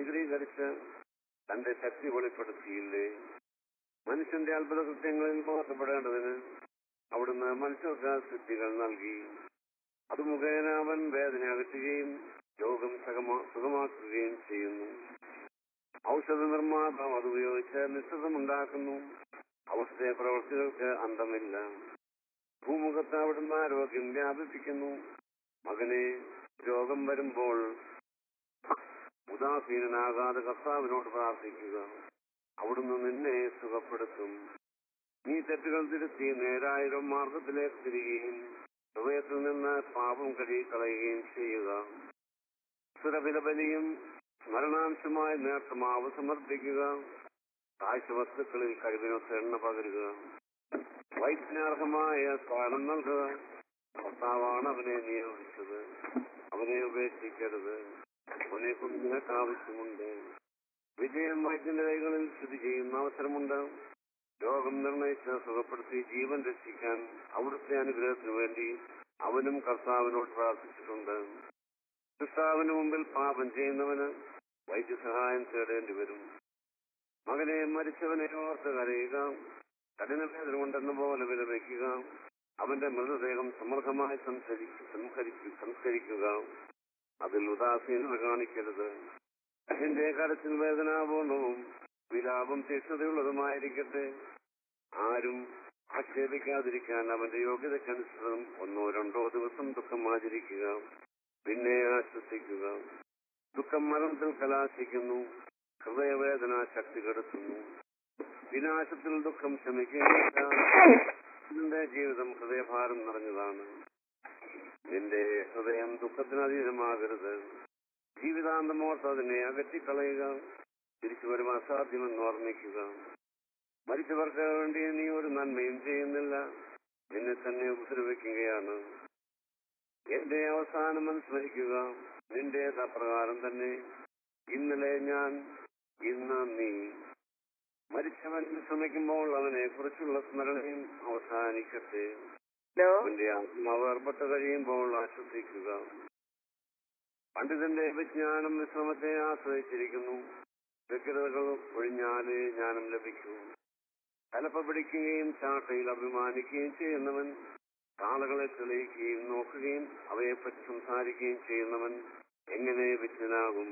കേന്ദ്രീകരിച്ച് തന്റെ ശക്തി വെളിപ്പെടുത്തിയില്ലേ മനുഷ്യന്റെ അത്ഭുത കൃത്യങ്ങളിൽ ബോധപ്പെടേണ്ടതിന് അവിടുന്ന് മനുഷ്യർക്ക് സിദ്ധികൾ നൽകി അത് മുഖേന അവൻ വേദന അകറ്റുകയും രോഗം സുഖമാ- സുഖമാക്കുകയും ചെയ്യുന്നു ഔഷധ നിർമ്മാതാവ് അത് ഉപയോഗിച്ച് നിശ്ചിതമുണ്ടാക്കുന്നു അവിടുത്തെ പ്രവൃത്തികൾക്ക് അന്തമില്ല ഭൂമുഖത്ത് അവിടുന്ന് ആരോഗ്യം വ്യാപിപ്പിക്കുന്നു മകനെ രോഗം വരുമ്പോൾ ഉദാസീനനാകാതെ കർത്താവിനോട് പ്രാർത്ഥിക്കുക അവിടുന്ന് നിന്നെ സുഖപ്പെടുത്തും നീ തെറ്റുകൾ തിരുത്തി നേരായ മാർഗത്തിലേക്ക് തിരികുകയും ഹൃദയത്തിൽ നിന്ന് പാപം കഴുകിക്കളയുകയും ചെയ്യുക സുരവിലബലിയും സ്മരണാംശമായ നേർത്തമാവ് സമർപ്പിക്കുക കാഴ്ചവസ്തുക്കളിൽ കഴിവിനൊത്ത് എണ്ണ പകരുക വൈദ്യനാർഹമായ സ്ഥാനം നൽകുക കർത്താവാണ് അവനെ നിയോഗിച്ചത് അവനെ ഉപേക്ഷിക്കരുത് അവനെ കൊണ്ട് നിനക്ക് ആവശ്യമുണ്ട് വിജയം വൈദ്യന്റെ കൈകളിൽ സ്ഥിതി ചെയ്യുന്ന അവസരമുണ്ട് രോഗം നിർണയിച്ച് സുഖപ്പെടുത്തി ജീവൻ രക്ഷിക്കാൻ അവിടുത്തെ അനുഗ്രഹത്തിനു വേണ്ടി അവനും കർത്താവിനോട് പ്രാർത്ഥിച്ചിട്ടുണ്ട് കർത്താവിന് മുമ്പിൽ പാപം ചെയ്യുന്നവന് വൈദ്യസഹായം തേടേണ്ടി വരും മകനെ മരിച്ചവനെ ഓർത്ത് കരയുക കഠിനവേദന കൊണ്ടെന്ന പോലെ വിലപിക്കുക അവന്റെ മൃതദേഹം സമൃദ്ധമായി സംസരി സംസ്കരിക്കു സംസ്കരിക്കുക അതിൽ ഉദാസീനത കാണിക്കരുത് അതിന്റെ കരച്ചിൽ വേദനാപൂർണവും വിലാപം തീക്ഷ്ണതയുള്ളതുമായിരിക്കട്ടെ ആരും ആക്ഷേപിക്കാതിരിക്കാൻ അവന്റെ യോഗ്യതക്കനുസൃതം ഒന്നോ രണ്ടോ ദിവസം ദുഃഖം ആചരിക്കുക പിന്നെ ആശ്വസിക്കുക ദുഃഖം മരണത്തിൽ കലാശിക്കുന്നു ഹൃദയവേദന ശക്തി കെടുത്തുന്നു വിനാശത്തിൽ ദുഃഖം ശമിക്കുകയില്ല നിന്റെ ജീവിതം ഹൃദയഭാരം നിറഞ്ഞതാണ് നിന്റെ ഹൃദയം ദുഃഖത്തിന് അധീനമാകരുത് ജീവിതാന്തം ഓർത്ത് അതിനെ അകറ്റിക്കളയുക തിരിച്ചു വരും അസാധ്യമെന്ന് ഓർമ്മിക്കുക മരിച്ചവർക്ക് വേണ്ടി നീ ഒരു നന്മയും ചെയ്യുന്നില്ല നിന്നെ തന്നെ ഉപദ്രവിക്കുകയാണ് എന്റെ അവസാനം അനുസ്മരിക്കുക നിന്റെ അപ്രകാരം തന്നെ ഇന്നലെ ഞാൻ ഇന്ന് നീ മരിച്ചവൻ ശ്രമിക്കുമ്പോൾ അവനെ കുറിച്ചുള്ള സ്മരണയും അവസാനിക്കട്ടെ ഹലോ അവന്റെ ആത്മാവ് ഏർപ്പെട്ട് കഴിയുമ്പോൾ ആശ്വസിക്കുക പണ്ഡിതന്റെ വിജ്ഞാനം വിശ്രമത്തെ ആശ്രയിച്ചിരിക്കുന്നു വ്യഗ്രതകൾ ഒഴിഞ്ഞാലേ ജ്ഞാനം ലഭിക്കൂ കലപ്പ പിടിക്കുകയും ചാട്ടയിൽ അഭിമാനിക്കുകയും ചെയ്യുന്നവൻ കാളകളെ തെളിയിക്കുകയും നോക്കുകയും അവയെപ്പറ്റി സംസാരിക്കുകയും ചെയ്യുന്നവൻ എങ്ങനെ വിജ്ഞനാകും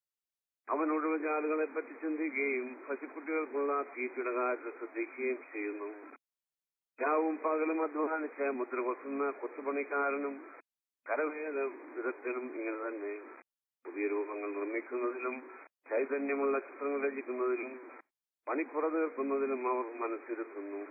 അവൻ ഒഴിവുചാലുകളെ പറ്റി ചിന്തിക്കുകയും പശുക്കുട്ടികൾക്കുള്ള തീറ്റയുടെ കാര്യത്തിൽ ശ്രദ്ധിക്കുകയും ചെയ്യുന്നു രാവും പകലും അധ്വാനിച്ച് മുദ്ര കൊത്തുന്ന കൊത്തുപണിക്കാരനും കരവേല വിദഗ്ധനും ഇങ്ങനെ തന്നെ പുതിയ രൂപങ്ങൾ നിർമ്മിക്കുന്നതിലും ചൈതന്യമുള്ള ചിത്രങ്ങൾ രചിക്കുന്നതിലും പണിപ്പുറ തീർക്കുന്നതിലും അവർ മനസ്സിരുത്തുന്നു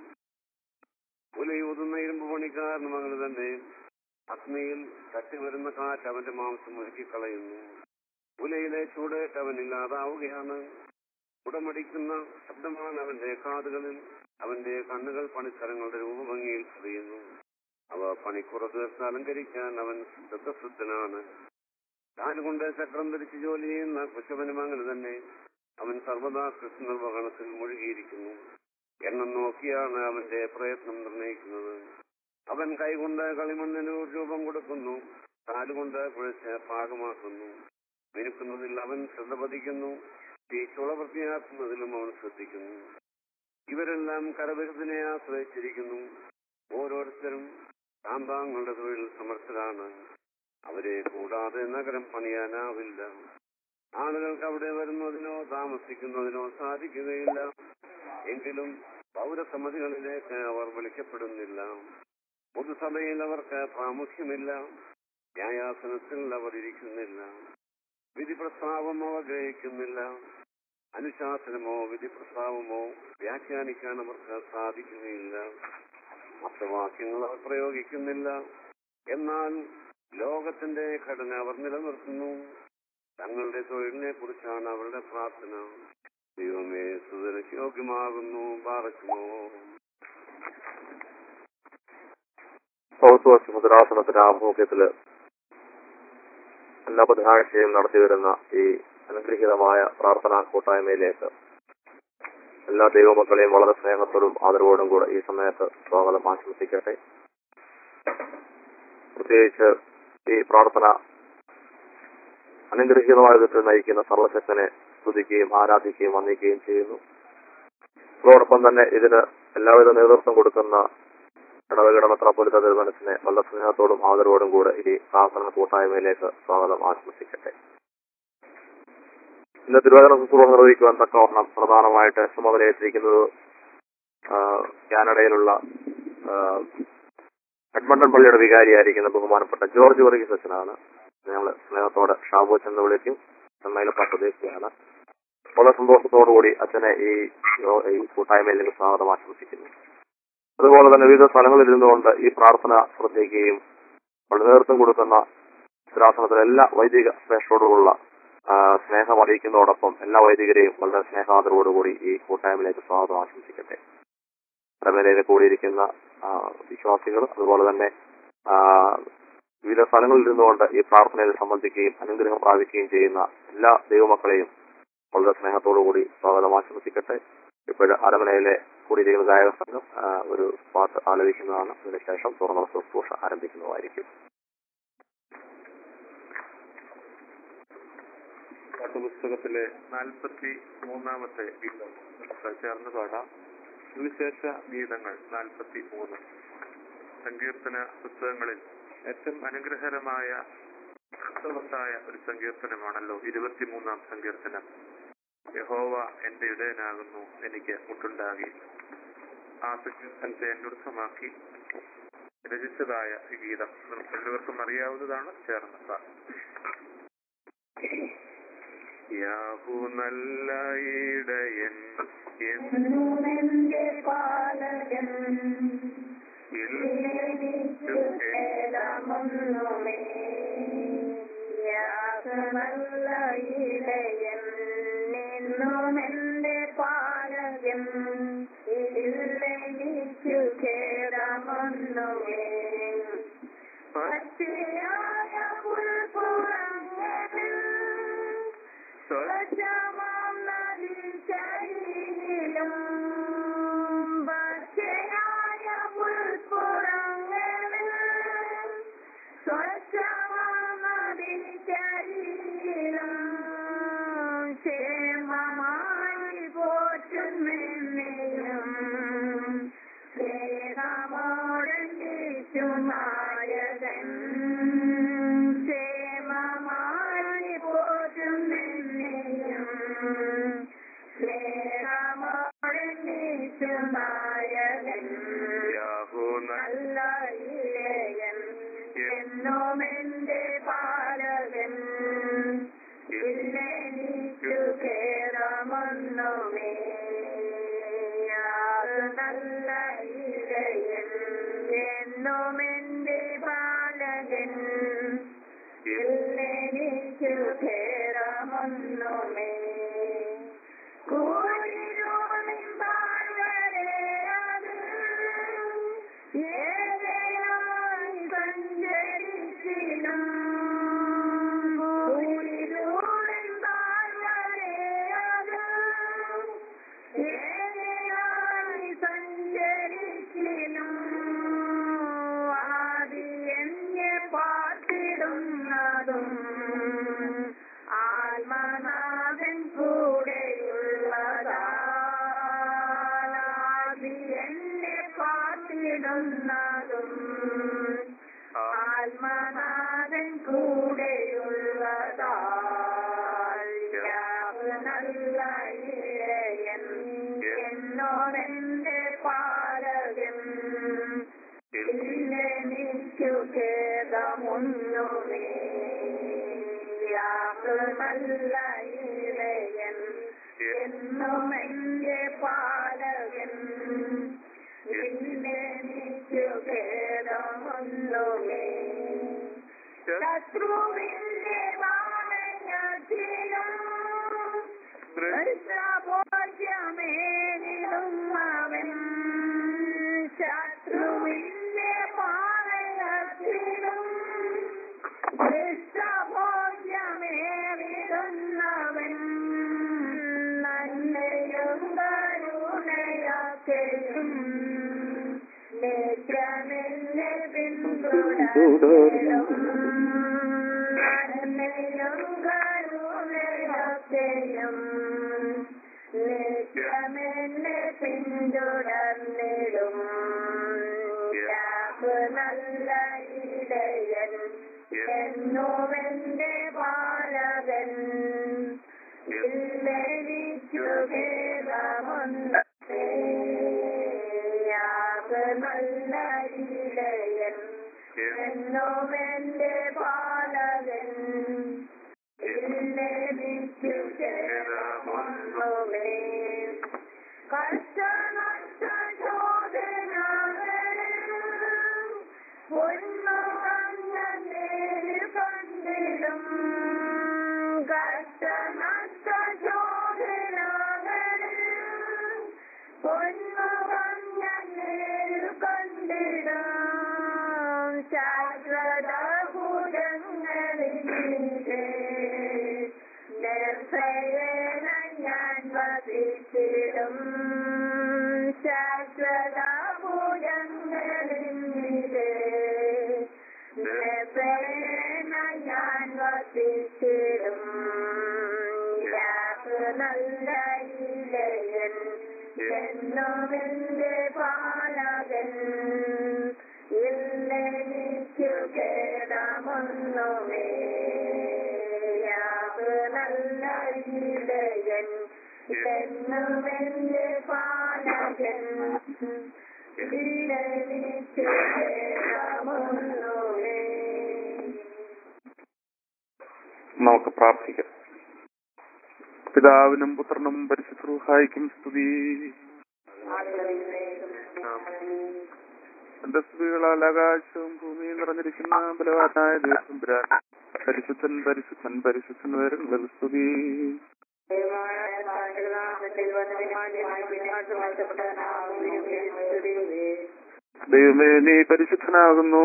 ഉലയൂതുന്ന ഇരുമ്പ് പണിക്കാരനും അങ്ങനെ തന്നെ അഗ്നിയിൽ തട്ടി വരുന്ന കാറ്റ് അവന്റെ മാംസം ഒരുക്കിക്കളയുന്നു ഉലയിലെ ചൂടേറ്റ് അവൻ ഇല്ലാതാവുകയാണ് ഉടമടിക്കുന്ന ശബ്ദമാണ് അവന്റെ കാതുകളിൽ അവന്റെ കണ്ണുകൾ പണിസ്ഥലങ്ങളുടെ രൂപഭംഗിയിൽ അറിയുന്നു അവ പണിക്കുറ തീർത്ത് അലങ്കരിക്കാൻ അവൻ ശ്രദ്ധശുദ്ധനാണ് കാലുകൊണ്ട് ചക്രം ധരിച്ച് ജോലി ചെയ്യുന്ന കുശവനും അങ്ങനെ തന്നെ അവൻ സർവദാ കൃഷ്ണ നിർവഹണത്തിൽ മുഴുകിയിരിക്കുന്നു എണ്ണം നോക്കിയാണ് അവന്റെ പ്രയത്നം നിർണയിക്കുന്നത് അവൻ കൈകൊണ്ട് കളിമണ്ണിന് ഒരു രൂപം കൊടുക്കുന്നു കാലുകൊണ്ട് കുഴച്ച് പാകമാക്കുന്നു മിനുക്കുന്നതിൽ അവൻ ശ്രദ്ധ പതിക്കുന്നു തീച്ചുള വൃത്തിയാക്കുന്നതിലും അവൻ ശ്രദ്ധിക്കുന്നു ഇവരെല്ലാം കരവിരുതിനെ ആശ്രയിച്ചിരിക്കുന്നു ഓരോരുത്തരും താന്താങ്ങളുടെ തൊഴിൽ സമർത്ഥരാണ് അവരെ കൂടാതെ നഗരം പണിയാനാവില്ല ആളുകൾക്ക് അവിടെ വരുന്നതിനോ താമസിക്കുന്നതിനോ സാധിക്കുകയില്ല എങ്കിലും പൗരസമിതികളിലേക്ക് അവർ വിളിക്കപ്പെടുന്നില്ല പൊതുസഭയിൽ അവർക്ക് പ്രാമുഖ്യമില്ല ന്യായാസനത്തിൽ അവർ ഇരിക്കുന്നില്ല വിധി പ്രസ്താവം അവർ ഗ്രഹിക്കുന്നില്ല അനുശാസനമോ വിധി പ്രസ്താവമോ വ്യാഖ്യാനിക്കാൻ അവർക്ക് സാധിക്കുകയില്ല അർത്ഥവാക്യങ്ങൾ അവർ പ്രയോഗിക്കുന്നില്ല എന്നാൽ ലോകത്തിന്റെ ഘടന അവർ നിലനിർത്തുന്നു തങ്ങളുടെ തൊഴിലിനെ കുറിച്ചാണ് അവരുടെ പ്രാർത്ഥന ദൈവമേ സുതനക്ക് യോഗ്യമാകുന്നു പാറക്കുമോ സൗത്ത് വെസ്റ്റ് മുദ്രാസനത്തിന്റെ ആഭിമുഖ്യത്തില് എല്ലാ ബുധനാഴ്ചയും നടത്തിവരുന്ന ഈ അനുഗ്രഹീതമായ പ്രാർത്ഥനാ കൂട്ടായ്മയിലേക്ക് എല്ലാ ദൈവമക്കളെയും വളരെ സ്നേഹത്തോടും ആദരവോടും കൂടെ ഈ സമയത്ത് സ്വാഗതം ആശംസിക്കട്ടെ പ്രത്യേകിച്ച് ഈ പ്രാർത്ഥന അനുഗ്രഹീതമായ വിധത്തിൽ നയിക്കുന്ന സർവശക്തനെ സ്തുതിക്കുകയും ആരാധിക്കുകയും വന്ദിക്കുകയും ചെയ്യുന്നു അതോടൊപ്പം തന്നെ ഇതിന് എല്ലാവിധ നേതൃത്വം കൊടുക്കുന്ന ഇടവകയുടെ മെത്രാപ്പൊലിത്ത തിരുമനസിനെ വളരെ സ്നേഹത്തോടും ആദരവോടും കൂടെ ഈ പ്രാർത്ഥന കൂട്ടായ്മയിലേക്ക് സ്വാഗതം ആശംസിക്കട്ടെ ഇന്ന് തിരുവനന്തപുരം ശുശ്രൂഷ നിർവഹിക്കുവാൻ തക്കവണ്ണം പ്രധാനമായിട്ട് ചുമതലയേറ്റിരിക്കുന്നത് ആ, കാനഡയിലുള്ള ആ, എഡ്മണ്ടൺ പള്ളിയുടെ വികാരിയായിരിക്കുന്ന ബഹുമാനപ്പെട്ട ജോർജ് വർഗീസ് അച്ഛനാണ് ഞങ്ങൾ സ്നേഹത്തോടെ ഷാബോച്ച് എന്ന് വിളിക്കും ചെന്നൈയിലെ സ്വദേശിയാണ് വളരെ സന്തോഷത്തോടുകൂടി അച്ഛനെ ഈ യോ- ഈ കൂട്ടായ്മയിലേക്ക് സ്വാഗതം ആശംസിക്കുന്നു അതുപോലെ തന്നെ വിവിധ സ്ഥലങ്ങളിൽ ഇരുന്നുകൊണ്ട് ഈ പ്രാർത്ഥന ശ്രദ്ധിക്കുകയും വളരെ നേതൃത്വം കൊടുക്കുന്ന ശാസനത്തിലെ എല്ലാ വൈദിക ശ്രേഷ്ഠരോടുള്ള ആ, സ്നേഹം അറിയിക്കുന്നതോടൊപ്പം എല്ലാ വൈദികരെയും വളരെ സ്നേഹാദരവോടുകൂടി ഈ കൂട്ടായ്മയിലേക്ക് സ്വാഗതം ആശംസിക്കട്ടെ പരമേലയിൽ കൂടിയിരിക്കുന്ന ആ, വിശ്വാസികൾ അതുപോലെ തന്നെ ആ, വിവിധ സ്ഥലങ്ങളിൽ ഇരുന്നുകൊണ്ട് ഈ പ്രാർത്ഥനയിൽ സംബന്ധിക്കുകയും അനുഗ്രഹം പ്രാപിക്കുകയും ചെയ്യുന്ന എല്ലാ ദൈവമക്കളെയും വളരെ സ്നേഹത്തോടുകൂടി സ്വാഗതം ആശംസിക്കട്ടെ ഇപ്പോൾ അരമനയിലെ കൂടിയിരിക്കുന്ന ഗായക സംഘം ആ, ഒരു പാട്ട് ആലപിക്കുന്നതാണ് അതിനുശേഷം തുറന്ന ശുശ്രൂഷ ആരംഭിക്കുന്നതായിരിക്കും പാഠപുസ്തകത്തിലെ നാൽപ്പത്തി മൂന്നാമത്തെ ഗീതം നമുക്ക് ചേർന്ന് പാടാം സുവിശേഷ ഗീതങ്ങൾ നാൽപ്പത്തി മൂന്ന് സങ്കീർത്തന പുസ്തകങ്ങളിൽ ഏറ്റവും അനുഗ്രഹകരമായ അർത്ഥവത്തായ ഒരു സങ്കീർത്തനമാണല്ലോ ഇരുപത്തിമൂന്നാം സങ്കീർത്തനം യഹോവ എന്റെ ഇടയനാകുന്നു എനിക്ക് മുട്ടുണ്ടാകി ആ സങ്കീർത്തനത്തെ അന്വർത്ഥമാക്കി രചിച്ചതായ ഈ ഗീതം നമുക്ക് എല്ലാവർക്കും അറിയാവുന്നതാണ് ചേർന്ന് പാടാം യാഹു നല്ല ഇടയൻ എന്നുമെന്റെ പാലകൻ എന്നിൽ ഏലമൊന്നുമേ യാഗമല്ല ഇടയൻ എന്നുമെന്റെ പാലകൻ ഇല്ലെനിക്കു ഖേദമൊന്നുമേ പച്ചയായ പുൽപ്പുറങ്ങളിൽ സ്വച്ഛമാം നദിക്കരികിലും പച്ചയായ പുൽപ്പുറങ്ങളിൽ സ്വച്ഛമാം നദിക്കരികിലും ക്ഷേമമായി പോറ്റുമെന്നെയും സ്നേഹമോടീശുമായകൻ ക്ഷേമമായി പോറ്റുമെന്നെയും സ്നേഹമോടീശുമായകൻ യാഹു നല്ല ഇടയൻ എന്നുമെന്റെ പാലകൻ ഇല്ലെനിക്കു കേരമൊന്നുമേ യാത് നല്ല ഇടയൻ എന്നുമെന്റെ പാലകൻ ഇല്ലെനിക്കു കേരമൊന്നുമേ കൂരിരുളിൻ താഴ്വരയത് ഏകയായി സഞ്ചരിച്ചിലും കൂരിരുളിൻ താഴ്വരയത് ഏകയായി സഞ്ചരിച്ചിലും ആദി എന്നെ പാർത്തിടുന്നതും ആത്മനാഥൻ കൂടെയുള്ളതാദി എന്നെ പാർത്തിടുന്നതും ആത്മനാഥൻ കൂടെയുള്ളതാ നല്ല ഇടയൻ എന്നോടെന്റെ പാലകൻ ഇല്ലെനിക്കു ഖേദമൊന്നുമേ യാത് നല്ല ഇടയൻ എന്നും എന്റെ പാലകൻ ഇല്ലെനിക്കു ഖേദമൊന്നുമേ ശത്രുവിന്റെ വാണയത്തിലും ഭോജ്യമേനിടും അവൻ ശത്രുവിന്റെ പാളയത്തിലും ഭോജ്യമേറിടുന്നവൻ നന്മയും കരുണയാക്കലും നേത്രമെന്നെ പിന്തുടരും നന്മയും കരുണയാക്കലും കഷ്ടനഷ്ട ചോദനകളിൽ പൊന്നുകഞ്ഞ നേരിൽ കണ്ടിടും കഷ്ടനഷ്ട ചോദനകളിൽ പൊന്നുകഞ്ഞ നേരിൽ കണ്ടിടും ശാശ്വത ഭൂതങ്ങളിലെ നിർഭയേന ഞാൻ വസിച്ചിടും ശാശ്വത ഭൂതങ്ങളിലെ നിർഭയേന ഞാൻ വസിച്ചിടും യാതൊരു നല്ല ഇലയൻ എന്നുമെന്റെ പാലകൻ ഇല്ലെനിക്കു കേടമൊന്നുമേ യാതൊരു നല്ല ഇടയൻ എന്നുമെന്റെ പാലകൻ ഇല്ലെനിക്കു കേടമൊന്നുമേ നമുക്ക് പ്രാർത്ഥിക്കാം പിതാവിനും പുത്രനും പരിശുദ്ധഹായിക്കും സ്തുതി എന്റെ സ്തുതികളാൽ ആകാശവും ഭൂമിയും നിറഞ്ഞിരിക്കുന്ന ബലവാനായ ദേവസുംബരാൻ പരിശുദ്ധൻ പരിശുദ്ധൻ പരിശുദ്ധൻ വരുന്നത് സ്തുതി ദൈവമേ നീ പരിശുദ്ധനാകുന്നു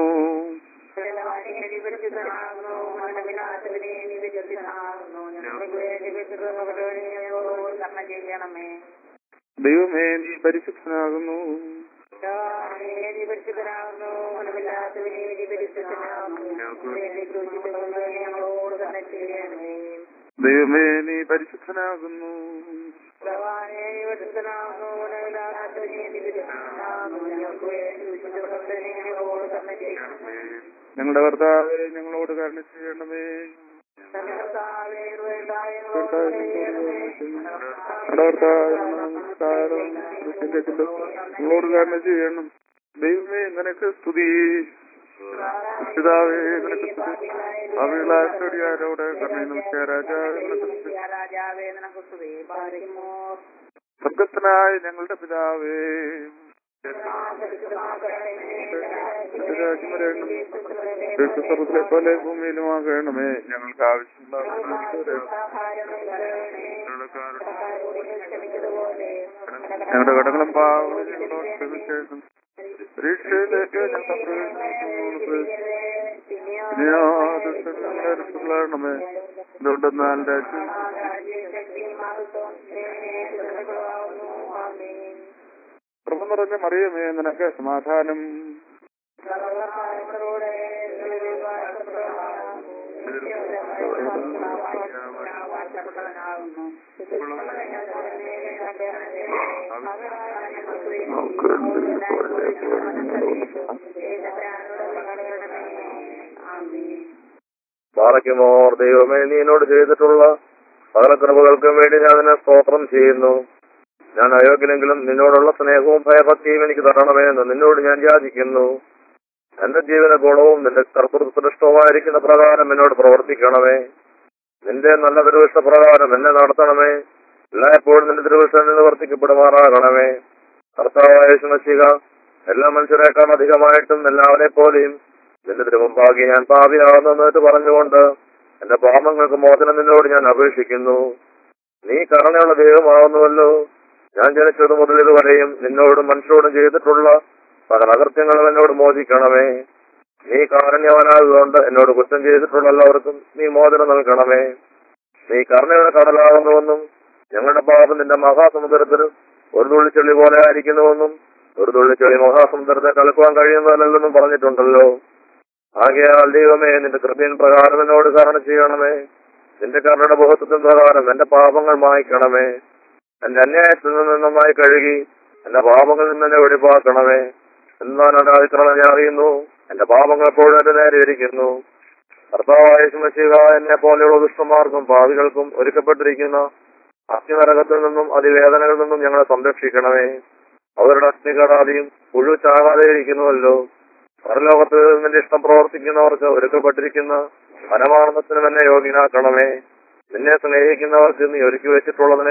ചെയ്യണമേ ദൈവമേ നീ പരിശുദ്ധനാകുന്നു നീതി പരിശുദ്ധനാകുന്നു മനമില്ലാത്തവനെ നീതി പരിശുദ്ധനാകുന്നു ഞങ്ങളോട് തന്നെ ചെയ്യണമേ ദൈവമേ നീ പരിശുദ്ധനാകുന്നു ഭഗവാനെ പരിശുദ്ധനാകുന്നു മനമില്ലാത്തവനെ നീതി പരിശുദ്ധനാകുന്നു ഞങ്ങൾക്ക് വേണ്ടി വിശുദ്ധപ്പെട്ടവനെ ഞങ്ങളോട് തന്നെ ചെയ്യണമേ ഞങ്ങളുടെ കർത്താവെ ഞങ്ങളോട് കരുണ ചെയ്യണമേ കർത്താവേ, കൃപയുണ്ടായി കർത്താവേ, ഞങ്ങളുടെ കർത്താവേ, നമസ്കാരം ക്രിസ്ത്യന്റെ ചിന്തം ഞങ്ങളോട് കരുണ ചെയ്യണം ദൈവമേ നിനക്ക് സ്തുതി പിതാവേ നിനക്ക് സ്തുതി അവിളാശ്വര്യാരോട് കരുണ നമസ്കാര രാജാവേ നിനക്ക് സ്തുതി രാജാവേ നിനക്ക് സ്തുതി പാരിക്കുമോ സ്വർഗസ്ഥനായ ഞങ്ങളുടെ പിതാവേ ക്രിസ്തുസ്വർഗത്തിലെ പോലെ ഭൂമിയിലുമാകണമേ ഞങ്ങൾക്ക് ആവശ്യമുള്ള ഞങ്ങളുടെ കടകളും പാവങ്ങളും ഞങ്ങളോട് ക്ഷമിച്ചേക്കും പരീക്ഷയിലേക്ക് ഞങ്ങൾ പ്രവേശിക്കണമേ എന്തുകൊണ്ടെന്നാൽ രാജ്യം കൃപ നിറഞ്ഞ മറിയമേ നിനക്ക് സമാധാനം ബാറയ്ക്കുമോർ ദൈവമേ നീ എന്നോട് ചെയ്തിട്ടുള്ള സകല കൃപകൾക്കും വേണ്ടി ഞാൻ നിന്നെ സ്തോത്രം ചെയ്യുന്നു ഞാൻ അയോഗ്യനെങ്കിലും നിന്നോടുള്ള സ്നേഹവും ഭയഭക്തിയും എനിക്ക് തരണമേ എന്ന് നിന്നോട് ഞാൻ യാചിക്കുന്നു എന്റെ ജീവന ഗുണവും നിന്റെ കർത്തൃസൃഷ്ടവുമായിരിക്കുന്ന പ്രകാരം എന്നോട് പ്രവർത്തിക്കണമേ നിന്റെ നല്ല തിരുവിഷ്ട പ്രകാരം എന്നെ നടത്തണമേ എല്ലായ്പ്പോഴും നിന്റെ തിരുവിഷ്ടം നിവർത്തിക്കപ്പെടുമാറാകണമേ കർത്താവായ ശുനശിക എല്ലാ മനുഷ്യരെക്കാൾ അധികമായിട്ടും എല്ലാവരെ പോലെയും നിന്റെ തിരുമുമ്പാകെ ഞാൻ പാപിയാകുന്നെന്നിട്ട് പറഞ്ഞുകൊണ്ട് എന്റെ പാപങ്ങൾക്ക് മോചനം നിന്നോട് ഞാൻ അപേക്ഷിക്കുന്നു നീ കരുണയുള്ള ദൈവമാകുന്നുവല്ലോ ഞാൻ ജനിച്ചത് മുതൽ ഇതുവരെയും നിന്നോടും മനുഷ്യരോടും ചെയ്തിട്ടുള്ള സകല അകൃത്യങ്ങളും എന്നോട് മോചിക്കണമേ നീ കാരുണ്യവനായതുകൊണ്ട് എന്നോട് കുറ്റം ചെയ്തിട്ടുള്ള എല്ലാവർക്കും നീ മോചനം നൽകണമേ നീ കരുണയുടെ കടലാകുന്നുവെന്നും ഞങ്ങളുടെ പാപം നിന്റെ മഹാസമുദ്രത്തിൽ ഒരു തുള്ളി ചെളി പോലെ ആയിരിക്കുന്നുവെന്നും ഒരു തുള്ളി ചെളി മഹാസമുദ്രത്തെ കലക്കുവാൻ കഴിയുന്നതല്ലെന്നും പറഞ്ഞിട്ടുണ്ടല്ലോ ആകയാൽ ദൈവമേ നിന്റെ കൃപയിൻ പ്രകാരം എന്നോട് കരുണ ചെയ്യണമേ നിന്റെ കരുണയുടെ ബോധത്വത്തിൻ പ്രകാരം എന്റെ പാപങ്ങൾ മായ്ക്കണമേ എന്റെ അന്യായത്തിൽ നിന്ന് നന്നായി കഴുകി എന്റെ പാപങ്ങളിൽ നിന്ന് എന്നെ വെടിപ്പാക്കണമേ എന്നാൽ എന്റെ അതിക്രമം ഞാൻ അറിയുന്നു എന്റെ പാപങ്ങൾ എപ്പോഴും എന്റെ നേരെ ഇരിക്കുന്നു കർത്താവായ ശുമശിക എന്നെ പോലെയുള്ള ദുഷ്ടന്മാർക്കും പാവികൾക്കും ഒരുക്കപ്പെട്ടിരിക്കുന്ന അഗ്നിനരകത്തിൽ നിന്നും അതിവേദനകളിൽ നിന്നും ഞങ്ങളെ സംരക്ഷിക്കണമേ അവരുടെ അഗ്നികടാതെയും പുഴു ചാകാതെ ഇരിക്കുന്നുവല്ലോ പരലോകത്ത് നിന്റെ ഇഷ്ടം പ്രവർത്തിക്കുന്നവർക്ക് ഒരുക്കപ്പെട്ടിരിക്കുന്ന പരമാനന്ദത്തിനും എന്നെ യോഗ്യനാക്കണമേ നിന്നെ സ്നേഹിക്കുന്നവർക്ക് നീ ഒരുക്കി വെച്ചിട്ടുള്ളതിനെ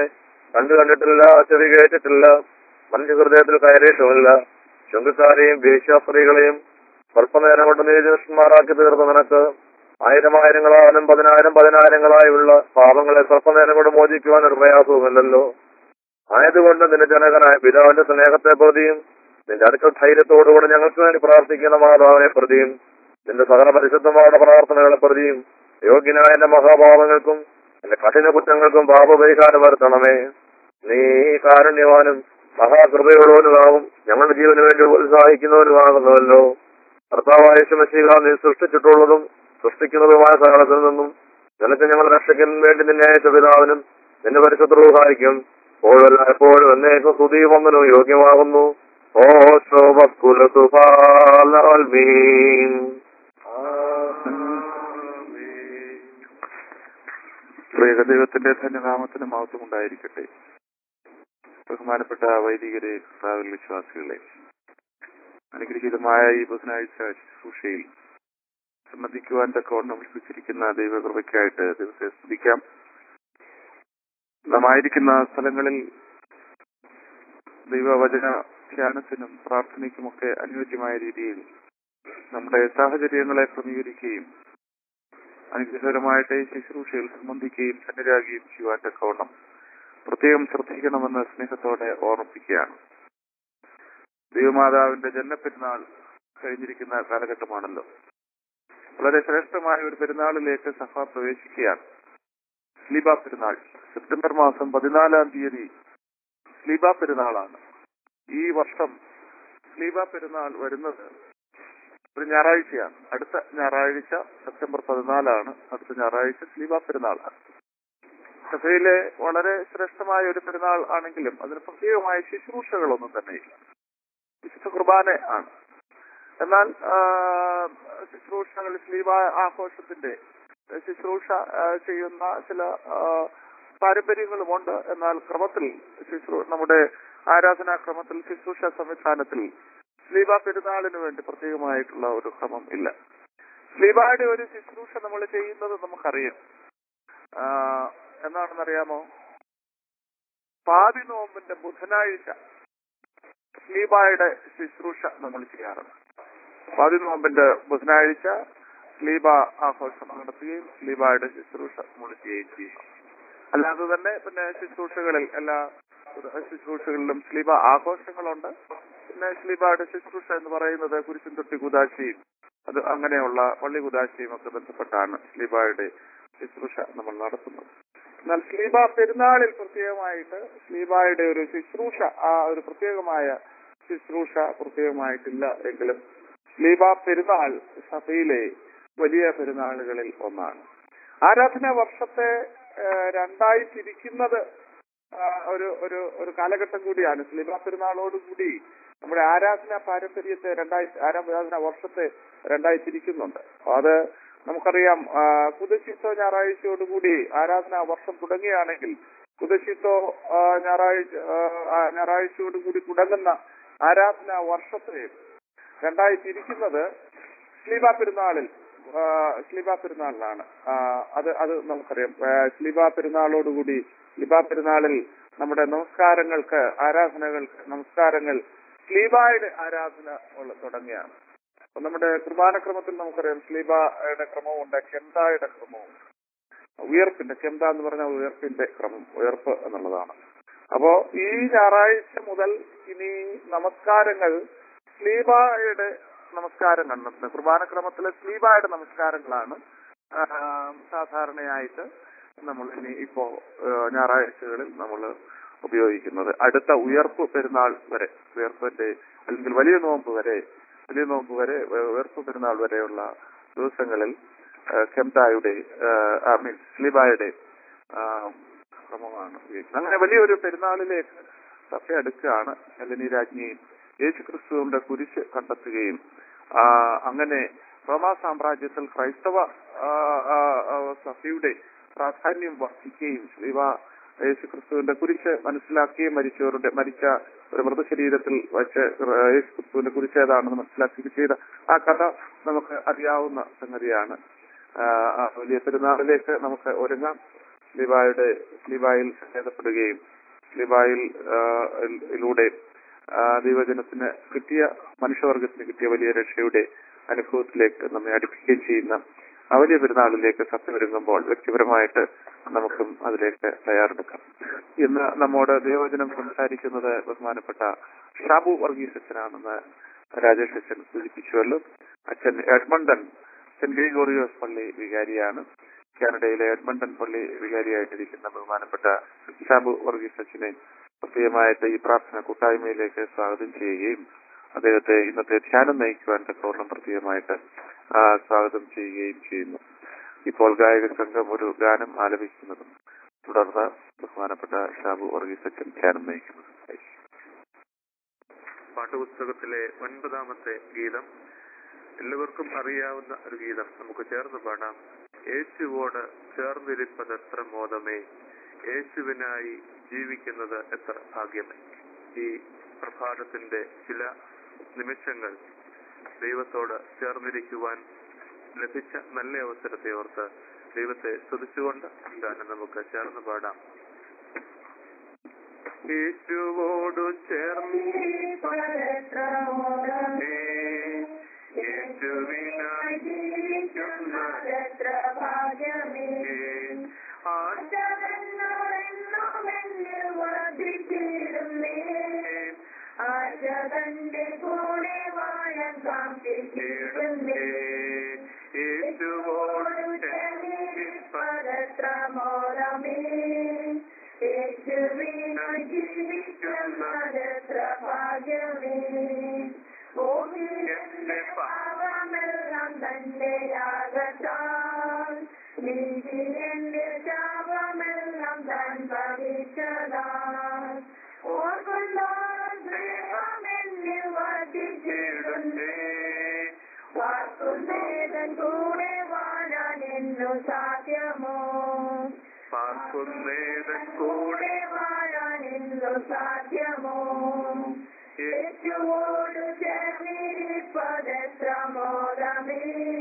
കണ്ടു കണ്ടിട്ടില്ല ചെവി കേട്ടിട്ടില്ല മനുഷ്യ ഹൃദയത്തിൽ കയറിയിട്ടുമില്ല ചുങ്കക്കാരെയും വേശ്യാസ്ത്രീകളെയും സ്വല്പനേരം കൊണ്ട് നീതിഷ്മാരാക്കി തീർന്ന നിനക്ക് ആയിരം ആയിരങ്ങളാലും പതിനായിരം പതിനായിരങ്ങളായുള്ള പാപങ്ങളെ സ്വല്പനേരം കൊണ്ട് മോചിക്കുവാൻ ഒരു പ്രയാസവുമില്ലല്ലോ ആയതുകൊണ്ട് നിന്റെ ജനകനായ പിതാവിന്റെ സ്നേഹത്തെ പ്രതിയും നിന്റെ അടുക്കൽ ധൈര്യത്തോടുകൂടി ഞങ്ങൾക്ക് വേണ്ടി പ്രാർത്ഥിക്കുന്ന മാതാവിനെ പ്രതിയും നിന്റെ സകല പരിശുദ്ധമായ പ്രാർത്ഥനകളെ പ്രതിയും യോഗ്യനായ എന്റെ മഹാഭാവങ്ങൾക്കും എന്റെ കഠിന കുറ്റങ്ങൾക്കും പാപപരിഹാരം വരുത്തണമേ നീ കാരുണ്യവാനും മഹാകൃപയുള്ളവനുമാവും ഞങ്ങളുടെ ജീവന് വേണ്ടി ഉത്സാഹിക്കുന്നവനുമാകുന്നുവല്ലോ കർത്താവായ ശമശീല നീ സൃഷ്ടിച്ചിട്ടുള്ളതും സൃഷ്ടിക്കുന്നതുമായ സകലത്തിൽ നിന്നും നിനക്ക് ഞങ്ങൾ രക്ഷയ്ക്കും വേണ്ടി നിന്നെ അയച്ച പിതാവിനും നിന്റെ പരിശുദ്ധ സഹായിക്കും എപ്പോഴല്ല എപ്പോഴും എന്നേക്കും സ്തുതിയും വന്നനും യോഗ്യമാകുന്നു ഓ ശോഭക്കുലസുപാലീൻ ദൈവത്തിന്റെ ധന്യനാമത്തിന് മഹത്വം ഉണ്ടായിരിക്കട്ടെ ബഹുമാനപ്പെട്ട വൈദികരെ കർത്താവിൽ വിശ്വാസികളെ അനുഗ്രഹീതമായ ഈ ബുധനാഴ്ച ശുശ്രൂഷയിൽ സംബന്ധിക്കുവാൻ തക്കവണ്ണം വിളിച്ചിരിക്കുന്ന ദൈവകൃപയ്ക്കായിട്ട് ദൈവത്തെ സ്തുതിക്കാം നാം ആയിരിക്കുന്ന സ്ഥലങ്ങളിൽ ദൈവവചന ധ്യാനത്തിനും പ്രാർത്ഥനയ്ക്കുമൊക്കെ അനുയോജ്യമായ രീതിയിൽ നമ്മുടെ സാഹചര്യങ്ങളെ ക്രമീകരിക്കുകയും അനുഗ്രഹകരമായിട്ട് ഈ ശുശ്രൂഷയിൽ സംബന്ധിക്കുകയും സന്നിരാകുകയും ചെയ്യുവാൻ തക്കവണ്ണം പ്രത്യേകം ശ്രദ്ധിക്കണമെന്ന് സ്നേഹത്തോടെ ഓർമ്മിപ്പിക്കുകയാണ് ദൈവമാതാവിന്റെ ജന്മപ്പെരുന്നാൾ കഴിഞ്ഞിരിക്കുന്ന കാലഘട്ടമാണല്ലോ വളരെ ശ്രേഷ്ഠമായ ഒരു പെരുന്നാളിലേക്ക് സഭ പ്രവേശിക്കുകയാണ് സ്ലീബ പെരുന്നാൾ സെപ്റ്റംബർ മാസം പതിനാലാം തീയതി സ്ലീബ പെരുന്നാളാണ് ഈ വർഷം സ്ലീബ പെരുന്നാൾ വരുന്നത് ഒരു ഞായറാഴ്ചയാണ് അടുത്ത ഞായറാഴ്ച സെപ്റ്റംബർ പതിനാലാണ് അടുത്ത ഞായറാഴ്ച സ്ലീബ പെരുന്നാളാണ് സഭയിലെ വളരെ ശ്രേഷ്ഠമായ ഒരു പെരുന്നാൾ ആണെങ്കിലും അതിന് പ്രത്യേകമായ ശുശ്രൂഷകളൊന്നും തന്നെയില്ല വിശുദ്ധ കുർബാന ആണ് എന്നാൽ ആ, ശുശ്രൂഷകൾ സ്ലീബ ആഘോഷത്തിന്റെ ശുശ്രൂഷ ആ, ചെയ്യുന്ന ചില ആ, പാരമ്പര്യങ്ങളുമുണ്ട് എന്നാൽ ക്രമത്തിൽ ശുശ്രൂ നമ്മുടെ ആരാധനാ ക്രമത്തിൽ ശുശ്രൂഷ സംവിധാനത്തിൽ സ്ലീബ പെരുന്നാളിന് വേണ്ടി പ്രത്യേകമായിട്ടുള്ള ഒരു ക്രമം ഇല്ല സ്ലീബയുടെ ഒരു ശുശ്രൂഷ നമ്മൾ ചെയ്യുന്നത് നമുക്കറിയാം ആ, എന്താണെന്നറിയാമോ പാതി നോമ്പിന്റെ ബുധനാഴ്ച സ്ലീബായുടെ ശുശ്രൂഷ നമ്മൾ ചെയ്യാറുണ്ട് പാതി നോമ്പിന്റെ ബുധനാഴ്ച സ്ലീബ ആഘോഷം നടത്തുകയും സ്ലീബായുടെ ശുശ്രൂഷ നമ്മൾ ചെയ്യുകയും ചെയ്യും അല്ലാതെ തന്നെ പിന്നെ ശുശ്രൂഷകളിൽ എല്ലാ ശുശ്രൂഷകളിലും സ്ലീബ ആഘോഷങ്ങളുണ്ട് പിന്നെ സ്ലീബായുടെ ശുശ്രൂഷ എന്ന് പറയുന്നത് കുരിശും തൊട്ടി കുതാശയും അത് അങ്ങനെയുള്ള പള്ളി കുതാശയും ഒക്കെ ബന്ധപ്പെട്ടാണ് സ്ലീബായുടെ ശുശ്രൂഷ നമ്മൾ നടത്തുന്നത് എന്നാൽ സ്ലീബ പെരുന്നാളിൽ പ്രത്യേകമായിട്ട് സ്ലീബായുടെ ഒരു ശുശ്രൂഷ ആ ഒരു പ്രത്യേകമായ ശുശ്രൂഷ പ്രത്യേകമായിട്ടില്ല എങ്കിലും സ്ലീബ പെരുന്നാൾ സഭയിലെ വലിയ പെരുന്നാളുകളിൽ ഒന്നാണ് ആരാധന വർഷത്തെ ആ, രണ്ടായി തിരിക്കുന്നത് ആ, ഒരു ഒരു ഒരു കാലഘട്ടം കൂടിയാണ് സ്ലീബ പെരുന്നാളോടുകൂടി നമ്മുടെ ആരാധന പാരമ്പര്യത്തെ രണ്ടായി ആരാധന വർഷത്തെ രണ്ടായി തിരിക്കുന്നുണ്ട് അത് നമുക്കറിയാം ആ, കുദശിത്തോ ഞായറാഴ്ചയോടുകൂടി ആരാധന വർഷം തുടങ്ങുകയാണെങ്കിൽ കുദശിത്തോ ആ, ഞായറാഴ്ച ആ, ആ, ഞായറാഴ്ചയോടുകൂടി തുടങ്ങുന്ന ആരാധന വർഷത്തെ രണ്ടായി തിരിക്കുന്നത് സ്ലീബ പെരുന്നാളിൽ ആ, സ്ലീബ പെരുന്നാളിലാണ് ആ, അത് അത് നമുക്കറിയാം ആ, സ്ലീബ പെരുന്നാളോടുകൂടി സ്ലീബ പെരുന്നാളിൽ നമ്മുടെ നമസ്കാരങ്ങൾക്ക് ആരാധനകൾക്ക് നമസ്കാരങ്ങൾ സ്ലീബായുടെ ആരാധന ഉള്ള തുടങ്ങിയാണ് അപ്പൊ നമ്മുടെ കുർബാനക്രമത്തിൽ നമുക്കറിയാം സ്ലീബയുടെ ക്രമമുണ്ട് കെന്തായുടെ ക്രമമുണ്ട് ഉയർപ്പിന്റെ കെന്ത എന്ന് പറഞ്ഞാൽ ഉയർപ്പിന്റെ ക്രമം ഉയർപ്പ് എന്നുള്ളതാണ് അപ്പോ ഈ ഞായറാഴ്ച മുതൽ ഇനി നമസ്കാരങ്ങൾ സ്ലീബായുടെ നമസ്കാരങ്ങൾ നടത്തുന്നത് കുർബാനക്രമത്തിലെ സ്ലീബായുടെ നമസ്കാരങ്ങളാണ് ആ, സാധാരണയായിട്ട് നമ്മൾ ഇനി ഇപ്പോ ആ, ഞായറാഴ്ചകളിൽ നമ്മൾ ഉപയോഗിക്കുന്നത് അടുത്ത ഉയർപ്പ് പെരുന്നാൾ വരെ ഉയർപ്പിന്റെ അല്ലെങ്കിൽ വലിയ നോമ്പ് വരെ വലിയ നോമ്പ് വരെ ഉ- ഉയർപ്പ് പെരുന്നാൾ വരെയുള്ള ദിവസങ്ങളിൽ ആ, കെംതായുടെ ഐ മീൻ സ്ലിബായുടെ ആ, ക്രമമാണ് ഉപയോഗിക്കുന്നത് അങ്ങനെ വലിയൊരു പെരുന്നാളിലേക്ക് സഭ അടുക്കുകയാണ് ഹെലനി രാജ്ഞിയും യേശു ക്രിസ്തുവിന്റെ കുരിശ് കണ്ടെത്തുകയും ആ, അങ്ങനെ റോമാ സാമ്രാജ്യത്തിൽ ക്രൈസ്തവ ആ, ആ, ആ, സഭയുടെ പ്രാധാന്യം വർദ്ധിക്കുകയും ശ്രീവ യേശു ക്രിസ്തുവിന്റെ കുരിശ് മനസ്സിലാക്കുകയും മരിച്ചവരുടെ മരിച്ച ഒരു മൃതശരീരത്തിൽ വെച്ച് യേശു ക്രിസ്തുവിന്റെ കുരിശ് ഏതാണെന്ന് മനസ്സിലാക്കുകയും ചെയ്ത ആ കഥ നമുക്ക് അറിയാവുന്ന സംഗതിയാണ് ആ, ആ വലിയ പെരുന്നാളിലേക്ക് നമുക്ക് ഒരുങ്ങാം സ്ലീബായുടെ സ്ലീബായിൽ ഛേദപ്പെടുകയും ലിബായിൽ ആ, ഇൽ- യിലൂടെ ആ, ദൈവജനത്തിന് കിട്ടിയ മനുഷ്യവർഗത്തിന് കിട്ടിയ വലിയ രക്ഷയുടെ അനുഭവത്തിലേക്ക് നമ്മെ അടുപ്പിക്കുകയും ചെയ്യുന്ന ആ വലിയ പെരുന്നാളിലേക്ക് സത്യമൊരുങ്ങുമ്പോൾ വ്യക്തിപരമായിട്ട് നമുക്കും അതിലേക്ക് തയ്യാറെടുക്കാം ഇന്ന് നമ്മോട് ദൈവവചനം സംസാരിക്കുന്നത് ബഹുമാനപ്പെട്ട ഷാബു വർഗീസ് അച്ഛനാണെന്ന് രാജേഷ് അച്ഛൻ സൂചിപ്പിച്ചുവല്ലോ അച്ഛൻ എഡ്മണ്ടൻ സെന്റ് ഗ്രിഗോറിയോസ് പള്ളി വികാരിയാണ് കാനഡയിലെ എഡ്മണ്ടൻ പള്ളി വികാരിയായിട്ടിരിക്കുന്ന ബഹുമാനപ്പെട്ട ഷാബു വർഗീസ് അച്ഛനെ പ്രത്യേകമായിട്ട് ഈ പ്രാർത്ഥന കൂട്ടായ്മയിലേക്ക് സ്വാഗതം ചെയ്യുകയും അദ്ദേഹത്തെ ഇന്നത്തെ ധ്യാനം നയിക്കുവാൻ തക്കവണ്ണം പ്രത്യേകമായിട്ട് ആ, സ്വാഗതം ചെയ്യുകയും ചെയ്യുന്നു ഇപ്പോൾ ഗായക സംഘം ഒരു ഗാനം ആലപിക്കുന്നതും തുടർന്ന് ബഹുമാനപ്പെട്ട ഷാബു വർഗീസ് അച്ഛൻ ധ്യാനം നയിക്കുന്നതും പാട്ടുപുസ്തകത്തിലെ ഒൻപതാമത്തെ ഗീതം എല്ലാവർക്കും അറിയാവുന്ന ഒരു ഗീതം നമുക്ക് ചേർന്ന് പാടാം യേശുവോട് ചേർന്നിരിപ്പതെത്ര മോദമേ യേശുവിനായി ജീവിക്കുന്നത് എത്ര ഭാഗ്യമേ ഈ പ്രഭാതത്തിന്റെ ചില നിമിഷങ്ങൾ ദൈവത്തോട് ചേർന്നിരിക്കുവാൻ ലഭിച്ച നല്ല അവസരത്തെ ഓർത്ത് ദൈവത്തെ സ്തുതിച്ചുകൊണ്ട് ഈ ഗാനം നമുക്ക് ചേർന്ന് പാടാം യേശുവോടു ചേർന്നിരിപ്പതെത്ര യേശുവിനായി ജീവിക്കുന്നതെത്ര ഭാഗ്യമേ ആശകന്റെ കൂടെ വാഴം കാത്തിടുന്നേ യേശുവോട് പരത്ര മോരമേ യേശുവിനായി ജീവിക്കുന്നതെത്ര ഭാഗ്യമേ ഭൂമിയുടെ പാപമെല്ലാം തന്റെ യാഗത്താൽ നീതി എന്റെ ശാപമെല്ലാം താൻ ഭവിച്ചതാൽ ഓർക്കൊണ്ടോളം സ്നേഹമെന്നെ വർദ്ധിച്ചിടുന്നേ വാർക്കുന്നേതൻ കൂടെ വാഴാൻ എന്നു സാധ്യമോ പാർക്കുന്നേതൻ കൂടെ കൂടെ വാഴാൻ എന്നു സാധ്യമോ യേശുവോട് ചേർന്നിരിപ്പതെത്ര മോദമേ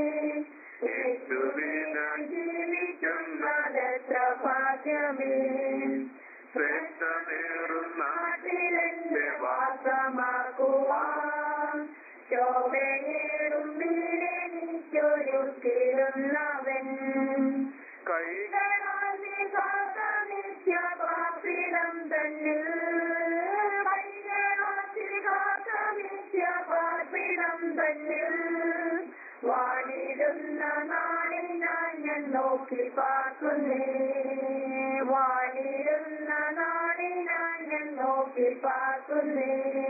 യേശുവിനായി ജീവിക്കുന്നതെത്ര ഭാഗ്യമേ ശ്രേഷ്ഠമേറും നാട്ടിലെന്റെ വാസമാക്കുവാൻ ശോഭയേറും വീടെനിക്കൊരുക്കിടുന്നവൻ കൈ പാപ്പിടം തന്നിൽ പാപ്പിടം തന്നിൽ വാണിടുന്ന നാളിനാൻ ഞാൻ നോക്കി പാർക്കുന്നേ വാണിടുന്ന നാളിനാൻ ഞാൻ നോക്കി പാർക്കുന്നേ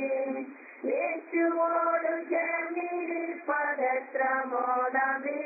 യേശുവോട് ചേർന്നിരിപ്പതെത്ര മോദമേ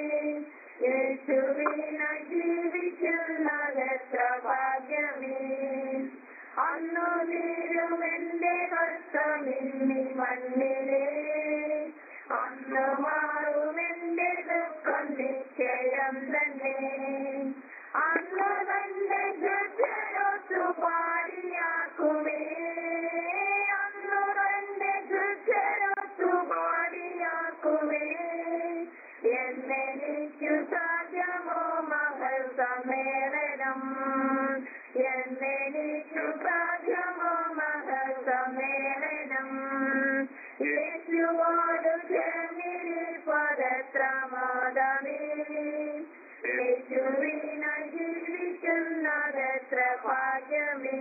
യേശുവിനായി ജീവിക്കുന്നതെത്ര ഭാഗ്യമേ അന്നു തീരുമെന്റെ കഷ്ടമിന്നി മണ്ണിലേ അന്ന് മാറുമെന്റെ ദുഃഖം നിശ്ചയം തന്നെ അന്ന് തന്റെ ചുറ്റൊത്തു പാടിയാക്കുമേ അന്നു തന്റെ ചുറ്റൊത്തു പാടിയാക്കുമേ എന്നെനിക്കു സാധ്യമോ മകൾ സമ്മേളനം എന്നെനിക്കു സാധ്യമോ മകൾ സമ്മേളനം യേശുവോട് ചേർന്നിരിപ്പതെത്ര മാതമേ യേശുവിനായി ജീവിക്കുന്നതെത്ര ഭാഗ്യമേ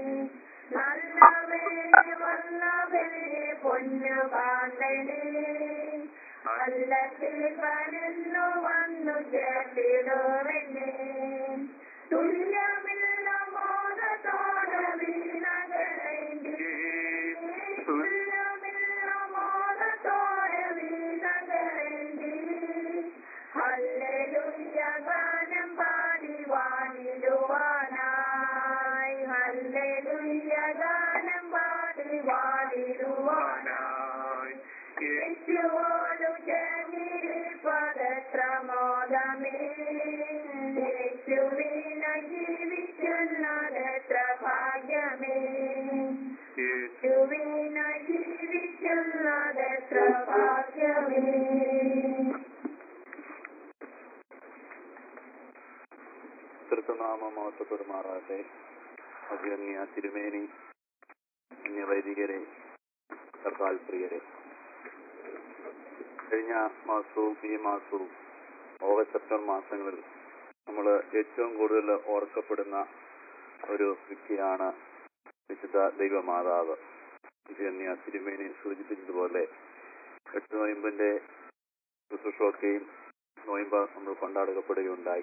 നല്ലവരെ വന്നവരെ പൊന്നു കാന്തനെ അല്ലത്തിൽ പരന്നു വന്നു ചേർത്തിടുമെന്നെ തുല്യമില്ല മോദത്തോടെ വീണകളേന്തി തുല്യമില്ല മോദത്തോടെ വീണകളേന്തി ഹല്ലേലൂയ ഗാനം പാടി വാണിടുവാനായി ഹല്ലേലൂയ ഗാനം പാടി വാണിടുവാനായി യേശുവോടു ചേർന്നിരിപ്പതെത്ര മോദമേ യേശുവിനായി ജീവിക്കുന്നതെത്ര ഭാഗ്യമേ യേശുവിനായി ജീവിക്കുന്നതെത്ര ഭാഗ്യമേ തൃത്തനാമം മഹത്വപ്പെടുമാറാകട്ടെ അഭിയന്യ തിരുമേനി അന്യ വൈദികരെ സർക്കാർ പ്രിയരെ കഴിഞ്ഞ മാസവും ഈ മാസവും ഓഗസ്റ്റ് സെപ്റ്റംബർ മാസങ്ങളിൽ നമ്മൾ ഏറ്റവും കൂടുതൽ ഓർക്കപ്പെടുന്ന ഒരു വ്യക്തിയാണ് വിശുദ്ധ ദൈവമാതാവ് അഭിയന്യ തിരുമേനി സൂചിപ്പിച്ചതുപോലെ എട്ട് നോയമ്പിന്റെ ശുശ്രൂഷയൊക്കെയും നോയമ്പ് നമ്മൾ കൊണ്ടാടപ്പെടുകയുണ്ടായി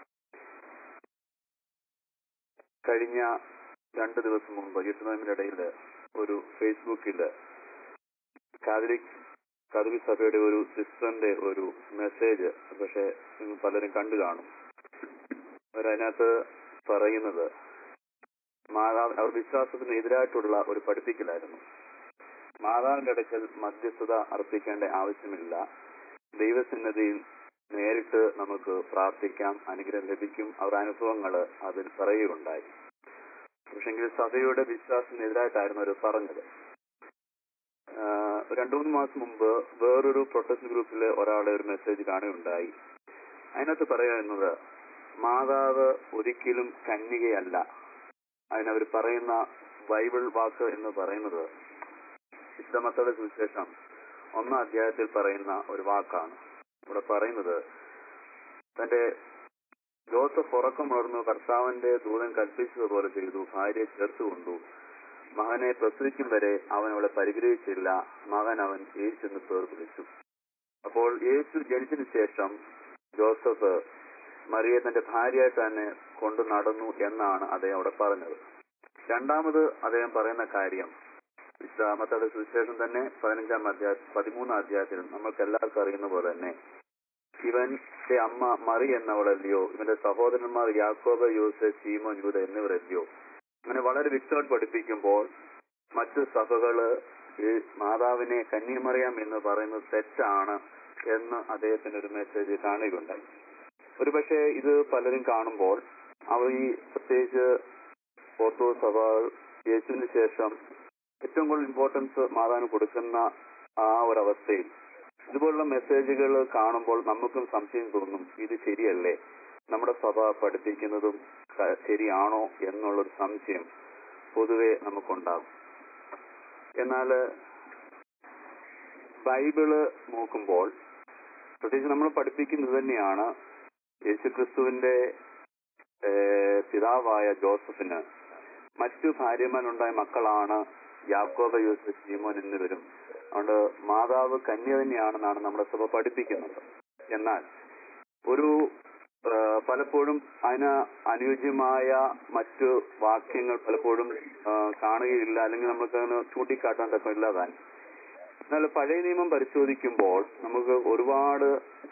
കഴിഞ്ഞ രണ്ട് ദിവസം മുമ്പ് എട്ട് നോയമ്പിന്റെ ഇടയിൽ ഒരു ഫേസ്ബുക്കിൽ കാതലിക് കാതലിക് സഭയുടെ ഒരു സിസ്റ്ററിന്റെ ഒരു മെസ്സേജ് പക്ഷെ നിങ്ങൾ പലരും കണ്ടു കാണും അവരതിനകത്ത് പറയുന്നത് മാതാവ് അവർ വിശ്വാസത്തിന് എതിരായിട്ടുള്ള ഒരു പഠിപ്പിക്കലായിരുന്നു മാതാവിന്റെ അടുക്കൽ മധ്യസ്ഥത അർപ്പിക്കേണ്ട ആവശ്യമില്ല ദൈവസന്നതിയിൽ നേരിട്ട് നമുക്ക് പ്രാർത്ഥിക്കാം അനുഗ്രഹം ലഭിക്കും അവർ അനുഭവങ്ങൾ അതിൽ പറയുകയുണ്ടായി പക്ഷെങ്കിൽ സഭയുടെ വിശ്വാസത്തിനെതിരായിട്ടായിരുന്നു അവർ പറഞ്ഞത് ആഹ് രണ്ടു മൂന്ന് മാസം മുമ്പ് വേറൊരു പ്രൊട്ടസ്റ്റ് ഗ്രൂപ്പിലെ ഒരാളെ ഒരു മെസ്സേജ് കാണുകയുണ്ടായി അതിനകത്ത് പറയുന്നത് മാതാവ് ഒരിക്കലും കന്യകയല്ല അതിനവർ പറയുന്ന ബൈബിൾ വാക്ക് എന്ന് പറയുന്നത് വിശുദ്ധമത്തയുടെ സുവിശേഷം ഒന്നാം അധ്യായത്തിൽ പറയുന്ന ഒരു വാക്കാണ് ഇവിടെ പറയുന്നത് തന്റെ ജോസഫ് ഉറക്കമുണർന്നു കർത്താവിന്റെ ദൂതൻ കൽപ്പിച്ചതുപോലെ ചെയ്തു ഭാര്യയെ ചേർത്തുകൊണ്ടു മകനെ പ്രസവിക്കും വരെ അവൻ അവളെ പരിഗ്രഹിച്ചില്ല മകൻ അവൻ യേശു എന്ന് പേർ വിളിച്ചു അപ്പോൾ യേശു ജനിച്ചതിന് ശേഷം ജോസഫ് മറിയെ തന്റെ ഭാര്യയായിട്ട് തന്നെ കൊണ്ടു നടന്നു എന്നാണ് അദ്ദേഹം അവിടെ പറഞ്ഞത് രണ്ടാമത് അദ്ദേഹം പറയുന്ന കാര്യം വിശ്രാമത്തയുടെ സുവിശേഷം തന്നെ പതിനഞ്ചാം അധ്യായ പതിമൂന്നാം അധ്യായത്തിലും നമ്മൾക്ക് എല്ലാവർക്കും അറിയുന്ന പോലെ തന്നെ ഇവന്റെ അമ്മ മറി എന്നവളല്ലയോ ഇവന്റെ സഹോദരന്മാർ യാക്കോബ് യൂസഫ് സീമോൻ യൂത എന്നിവരല്ലയോ അങ്ങനെ വളരെ വ്യക്തമായിട്ട് പഠിപ്പിക്കുമ്പോൾ മറ്റു സഭകള് ഈ മാതാവിനെ കന്യമറിയാം എന്ന് പറയുന്നത് തെറ്റാണ് എന്ന് അദ്ദേഹത്തിന്റെ ഒരു മെസ്സേജ് കാണുകയുണ്ടായി ഒരുപക്ഷെ ഇത് പലരും കാണുമ്പോൾ അവർ ഈ പ്രത്യേകിച്ച് ഓർത്തോ സഭ യേശുവിന് ശേഷം ഏറ്റവും കൂടുതൽ ഇമ്പോർട്ടൻസ് മാതാവിന് കൊടുക്കുന്ന ആ ഒരവസ്ഥയിൽ ഇതുപോലുള്ള മെസ്സേജുകൾ കാണുമ്പോൾ നമുക്കും സംശയം തോന്നും ഇത് ശരിയല്ലേ നമ്മുടെ സഭ പഠിപ്പിക്കുന്നതും ക- ശരിയാണോ എന്നുള്ളൊരു സംശയം പൊതുവെ നമുക്കുണ്ടാകും എന്നാൽ ബൈബിള് നോക്കുമ്പോൾ പ്രത്യേകിച്ച് നമ്മൾ പഠിപ്പിക്കുന്നത് തന്നെയാണ് യേശുക്രിസ്തുവിന്റെ ഏഹ്, പിതാവായ ജോസഫിന് മറ്റു ഭാര്യമാരുണ്ടായ മക്കളാണ് യാക്കോബ യൂസഫ് ശീമോൻ എന്നിവരും അതുകൊണ്ട് മാതാവ് കന്യ തന്നെയാണെന്നാണ് നമ്മുടെ സഭ പഠിപ്പിക്കുന്നത് എന്നാൽ ഒരു ആ, പലപ്പോഴും അതിന് അനുയോജ്യമായ മറ്റു വാക്യങ്ങൾ പലപ്പോഴും ആ, കാണുകയില്ല അല്ലെങ്കിൽ നമുക്ക് അതിന് ചൂണ്ടിക്കാട്ടാൻ തക്കം ഇല്ലാതാൻ എന്നാൽ പഴയ നിയമം പരിശോധിക്കുമ്പോൾ നമുക്ക് ഒരുപാട്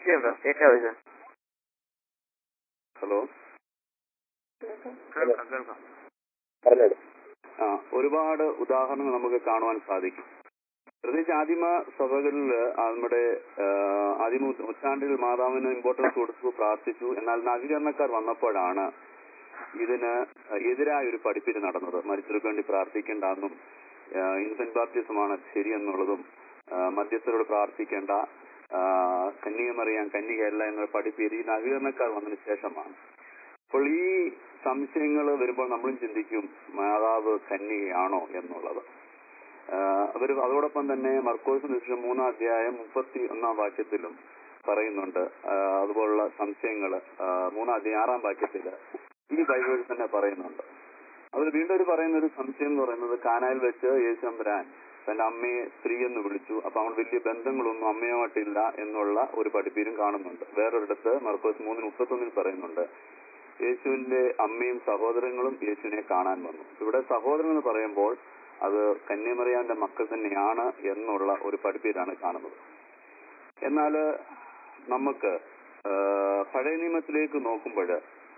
ഹലോ കേൾക്കാം കേൾക്കാം പറഞ്ഞോളൂ ആ ഒരുപാട് ഉദാഹരണങ്ങൾ നമുക്ക് കാണുവാൻ സാധിക്കും പ്രത്യേകിച്ച് ആദിമ സഭകളിൽ നമ്മുടെ ആ, ആദിമ നൂറ്റാണ്ടിൽ മാതാവിന് ഇമ്പോർട്ടൻസ് കൊടുത്തു പ്രാർത്ഥിച്ചു എന്നാൽ നവീകരണക്കാർ വന്നപ്പോഴാണ് ഇതിന് എതിരായ ഒരു പഠിപ്പിന് നടന്നത് മരിച്ചവർക്ക് വേണ്ടി പ്രാർത്ഥിക്കേണ്ടെന്നും ഇൻഫന്റ് ബാപ്റ്റിസമാണ് ശരിയെന്നുള്ളതും ആ, മധ്യസ്ഥരോട് പ്രാർത്ഥിക്കേണ്ട ആ, കന്യകമറിയാൻ കന്യകയല്ല എന്നുള്ള പഠിപ്പ് ഈ നവീകരണക്കാർ വന്നതിന് ശേഷമാണ് അപ്പോൾ ഈ സംശയങ്ങൾ വരുമ്പോൾ നമ്മളും ചിന്തിക്കും മാതാവ് കന്യകയാണോ എന്നുള്ളത് അവർ അതോടൊപ്പം തന്നെ മർക്കോസിന് ശേഷം മൂന്നാം അധ്യായം മുപ്പത്തി ഒന്നാം വാക്യത്തിലും പറയുന്നുണ്ട് ആ, അതുപോലുള്ള സംശയങ്ങൾ മൂന്നാം അധ്യായം ആറാം വാക്യത്തിൽ ഈ ബൈബിളിൽ തന്നെ പറയുന്നുണ്ട് അവർ വീണ്ടും ഒരു പറയുന്ന ഒരു സംശയം എന്ന് പറയുന്നത് കാനായിൽ വെച്ച് യേശുമ്പരാൻ തന്റെ അമ്മയെ സ്ത്രീ എന്ന് വിളിച്ചു അപ്പൊ അവൾ വലിയ ബന്ധങ്ങളൊന്നും അമ്മയുമായിട്ടില്ല എന്നുള്ള ഒരു പഠിപ്പീരും കാണുന്നുണ്ട് വേറൊരിടത്ത് മർക്കോസ് മൂന്നിന് മുപ്പത്തൊന്നിൽ പറയുന്നുണ്ട് യേശുവിന്റെ അമ്മയും സഹോദരങ്ങളും യേശുവിനെ കാണാൻ വന്നു ഇവിടെ സഹോദരൻ എന്ന് പറയുമ്പോൾ അത് കന്യമറിയാന്റെ മക്കൾ തന്നെയാണ് എന്നുള്ള ഒരു പഠിപ്പീരാണ് കാണുന്നത് എന്നാൽ നമുക്ക് ആ, പഴയ നിയമത്തിലേക്ക് നോക്കുമ്പോൾ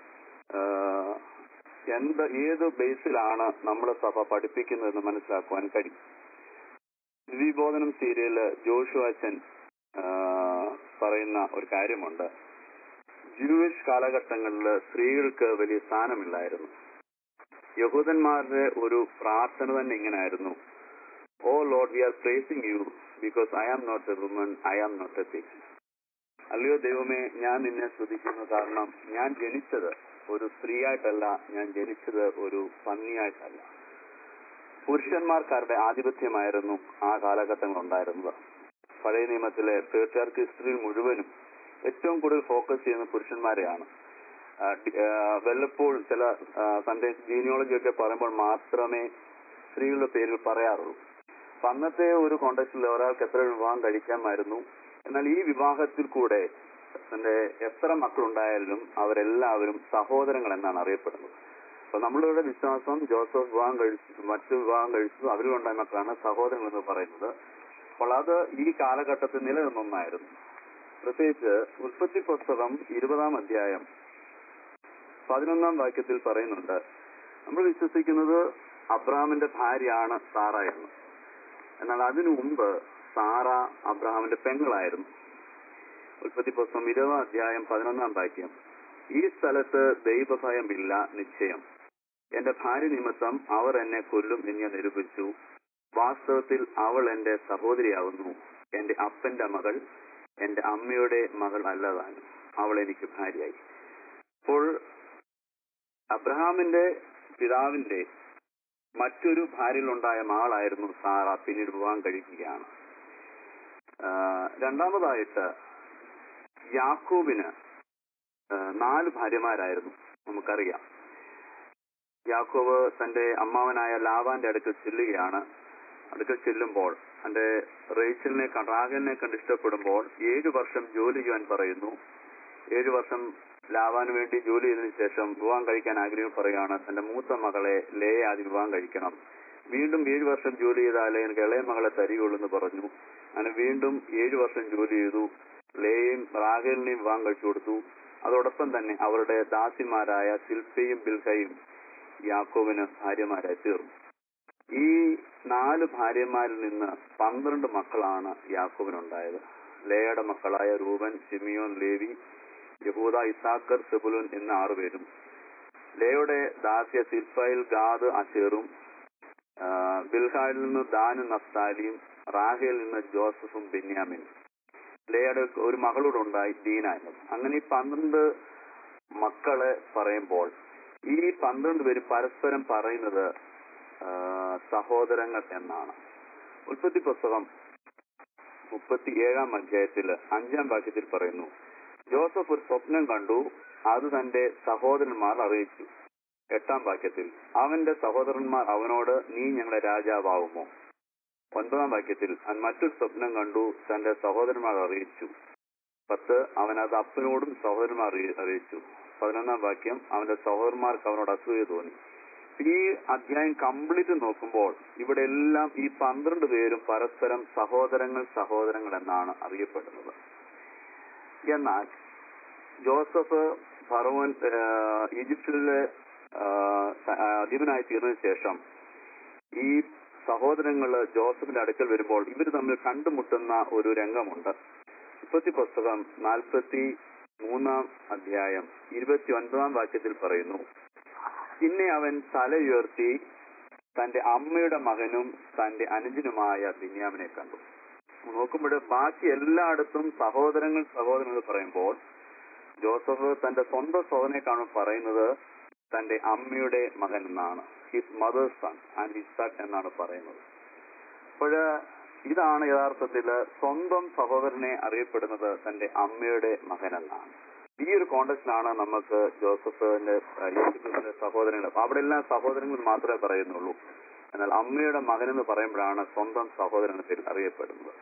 എന്ത് ഏത് ബേസിലാണ് നമ്മുടെ സഭ പഠിപ്പിക്കുന്നതെന്ന് മനസ്സിലാക്കുവാൻ കഴിയും വിബോധനം സീരിയല് ജോഷുവാച്ചൻ പറയുന്ന ഒരു കാര്യമുണ്ട് ജൂയിഷ് കാലഘട്ടങ്ങളിൽ സ്ത്രീകൾക്ക് വലിയ സ്ഥാനമില്ലായിരുന്നു യഹൂദന്മാരുടെ ഒരു പ്രാർത്ഥന തന്നെ ഇങ്ങനായിരുന്നു O Lord we are praising you because I am not a woman I am not a pig അല്ലയോ ദൈവമേ ഞാൻ നിന്നെ സ്തുതിക്കുന്നു കാരണം ഞാൻ ജനിച്ചത് ഒരു സ്ത്രീയായിട്ടല്ല ഞാൻ ജനിച്ചത് ഒരു പന്നിയായിട്ടല്ല പുരുഷന്മാർക്കാരുടെ ആധിപത്യമായിരുന്നു ആ കാലഘട്ടങ്ങൾ ഉണ്ടായിരുന്നത് പഴയ നിയമത്തിലെ പേർച്ചാർക്ക് ഹിസ്റ്ററിയിൽ മുഴുവനും ഏറ്റവും കൂടുതൽ ഫോക്കസ് ചെയ്യുന്ന പുരുഷന്മാരെയാണ് ആ, ഡി- ആ, വല്ലപ്പോഴും ചില സൺഡേ ജീനിയോളജി ഒക്കെ പറയുമ്പോൾ മാത്രമേ സ്ത്രീകളുടെ പേരിൽ പറയാറുള്ളൂ അപ്പൊ അന്നത്തെ ഒരു കോണ്ടക്സ്റ്റിൽ ഒരാൾക്ക് എത്ര വിവാഹം കഴിക്കാമായിരുന്നു എന്നാൽ ഈ വിവാഹത്തിൽ കൂടെ തന്റെ എത്ര മക്കളുണ്ടായാലും അവരെല്ലാവരും സഹോദരങ്ങൾ എന്നാണ് അറിയപ്പെടുന്നത് അപ്പൊ നമ്മളുടെ വിശ്വാസം ജോസഫ് വിവാഹം കഴിച്ചു മറ്റു വിവാഹം കഴിച്ചു അവരിലുണ്ടായ മക്കളാണ് സഹോദരങ്ങൾ എന്ന് പറയുന്നത് അപ്പോൾ അത് ഈ കാലഘട്ടത്തിൽ നിലനിന്നൊന്നായിരുന്നു പ്രത്യേകിച്ച് ഉൽപ്പത്തി പുസ്തകം ഇരുപതാം അധ്യായം പതിനൊന്നാം വാക്യത്തിൽ പറയുന്നുണ്ട് നമ്മൾ വിശ്വസിക്കുന്നത് അബ്രാമിന്റെ ഭാര്യയാണ് സാറ എന്ന് എന്നാൽ അതിനു മുമ്പ് സാറ അബ്രഹാമിന്റെ പെങ്ങളായിരുന്നു ഉൽപ്പത്തി പുസ്തകം ഇരുപതാം അധ്യായം പതിനൊന്നാം വാക്യം ഈ സ്ഥലത്ത് ദൈവഭയമില്ല നിശ്ചയം എന്റെ ഭാര്യ നിമിത്തം അവർ എന്നെ കൊല്ലും എന്ന് ഞാൻ നിരൂപിച്ചു വാസ്തവത്തിൽ അവൾ എന്റെ സഹോദരിയാവുന്നു എന്റെ അപ്പന്റെ മകൾ എന്റെ അമ്മയുടെ മകൾ അല്ലതാനും അവൾ എനിക്ക് ഭാര്യയായി അപ്പോൾ അബ്രഹാമിന്റെ പിതാവിന്റെ മറ്റൊരു ഭാര്യയിലുണ്ടായ മകളായിരുന്നു സാറ പിന്നീട് വിവാഹം കഴിക്കുകയാണ് ആ, രണ്ടാമതായിട്ട് യാക്കോബിന് ആ, നാല് ഭാര്യമാരായിരുന്നു നമുക്കറിയാം യാക്കോബ് തന്റെ അമ്മാവനായ ലാവാന്റെ അടുക്കൽ ചെല്ലുകയാണ് അടുക്കൽ ചെല്ലുമ്പോൾ തന്റെ റേച്ചലിനെ കണ്ട് റാഗലിനെ കണ്ട് ഇഷ്ടപ്പെടുമ്പോൾ ഏഴു വർഷം ജോലി ചെയ്യാൻ പറയുന്നു ഏഴു വർഷം ലാവാന് വേണ്ടി ജോലി ചെയ്തതിനു ശേഷം വിവാഹം കഴിക്കാൻ ആഗ്രഹം പറയുകയാണ് തന്റെ മൂത്ത മകളെ ലേ ആദ്യം വിവാഹം കഴിക്കണം വീണ്ടും ഏഴു വർഷം ജോലി ചെയ്താലേ എനിക്ക് ഇളയ മകളെ തരികയുള്ളൂ എന്ന് പറഞ്ഞു അങ്ങനെ വീണ്ടും ഏഴു വർഷം ജോലി ചെയ്തു ലേയും റാഗേലിനെയും വിവാഹം കഴിച്ചു കൊടുത്തു അതോടൊപ്പം തന്നെ അവരുടെ ദാസിമാരായ ശില്പയും ബിൽഹയും യാക്കോവിന് ഭാര്യമാരായി തീർന്നു ഈ നാല് ഭാര്യമാരിൽ നിന്ന് പന്ത്രണ്ട് മക്കളാണ് യാക്കോബിനുണ്ടായത് ലേയുടെ മക്കളായ രൂപൻ സിമിയോൻ ലേവി യഹൂദ ഇസാക്കർ സെബുലുൻ എന്ന ആറുപേരും ലേയുടെ ദാസ്യ സിൽഫയിൽ ഗാദ് അഷേറും ആ, ബിൽഹായിൽ നിന്ന് ദാനും നഫ്താലിയും റാഹയിൽ നിന്ന് ജോസഫും ബെന്യാമിനും ലേയുടെ ഒരു മകളോടുണ്ടായി ദീന എന്നത് അങ്ങനെ ഈ പന്ത്രണ്ട് മക്കളെ പറയുമ്പോൾ ഈ പന്ത്രണ്ട് പേര് പരസ്പരം പറയുന്നത് ആ, സഹോദരങ്ങൾ എന്നാണ് ഉൽപ്പത്തി പുസ്തകം മുപ്പത്തി ഏഴാം അധ്യായത്തില് അഞ്ചാം വാക്യത്തിൽ പറയുന്നു ജോസഫ് ഒരു സ്വപ്നം കണ്ടു അത് തന്റെ സഹോദരന്മാർ അറിയിച്ചു എട്ടാം വാക്യത്തിൽ അവന്റെ സഹോദരന്മാർ അവനോട് നീ ഞങ്ങളെ രാജാവാകുമോ ഒൻപതാം വാക്യത്തിൽ അവൻ മറ്റൊരു സ്വപ്നം കണ്ടു തന്റെ സഹോദരന്മാർ അറിയിച്ചു പത്ത് അവൻ അത് അപ്പനോടും സഹോദരന്മാർ അറിയി- അറിയിച്ചു പതിനൊന്നാം വാക്യം അവന്റെ സഹോദരന്മാർക്ക് അവനോട് അസൂയ തോന്നി ഈ അധ്യായം കംപ്ലീറ്റ് നോക്കുമ്പോൾ ഇവിടെ എല്ലാം ഈ പന്ത്രണ്ട് പേരും പരസ്പരം സഹോദരങ്ങൾ സഹോദരങ്ങൾ എന്നാണ് അറിയപ്പെടുന്നത് എന്നാൽ ജോസഫ് ഫറവോൻ ആഹ്, ഈജിപ്തിലെ ആഹ്, സ- ആഹ്, അധിപനായി തീർന്നതിന് ശേഷം ഈ സഹോദരങ്ങള് ജോസഫിന്റെ അടുക്കൽ വരുമ്പോൾ ഇവർ തമ്മിൽ കണ്ടുമുട്ടുന്ന ഒരു രംഗമുണ്ട് മുപ്പത്തി പുസ്തകം നാൽപ്പത്തി മൂന്നാം അധ്യായം ഇരുപത്തി ഒൻപതാം വാക്യത്തിൽ പറയുന്നു പിന്നെ അവൻ തല ഉയർത്തി തന്റെ അമ്മയുടെ മകനും തന്റെ അനുജനുമായ ബിന്യാമിനെ കണ്ടു നോക്കുമ്പോൾ ബാക്കി എല്ലായിടത്തും സഹോദരങ്ങൾ സഹോദരങ്ങൾ എന്ന് പറയുമ്പോൾ ജോസഫ് തന്റെ സ്വന്തം സഹോദരനെ കാണുമ്പോൾ പറയുന്നത് തന്റെ അമ്മയുടെ മകൻ എന്നാണ് his mother's son and his son എന്നാണ് പറയുന്നത് അപ്പോൾ ഇതാണ് യഥാർത്ഥത്തിൽ സ്വന്തം സഹോദരനെ അറിയപ്പെടുന്നത് തന്റെ അമ്മയുടെ മകൻ എന്നാണ് ഈ ഒരു കോണ്ടക്സ്റ്റിലാണ് നമുക്ക് ജോസഫിന്റെ ആ, യേശുക്രിസ്തുവിന്റെ സഹോദരങ്ങൾ അപ്പൊ അവിടെ എല്ലാം സഹോദരങ്ങൾ മാത്രമേ പറയുന്നുള്ളൂ എന്നാൽ അമ്മയുടെ മകൻ എന്ന് പറയുമ്പോഴാണ് സ്വന്തം സഹോദരന്റെ പേരിൽ അറിയപ്പെടുന്നത്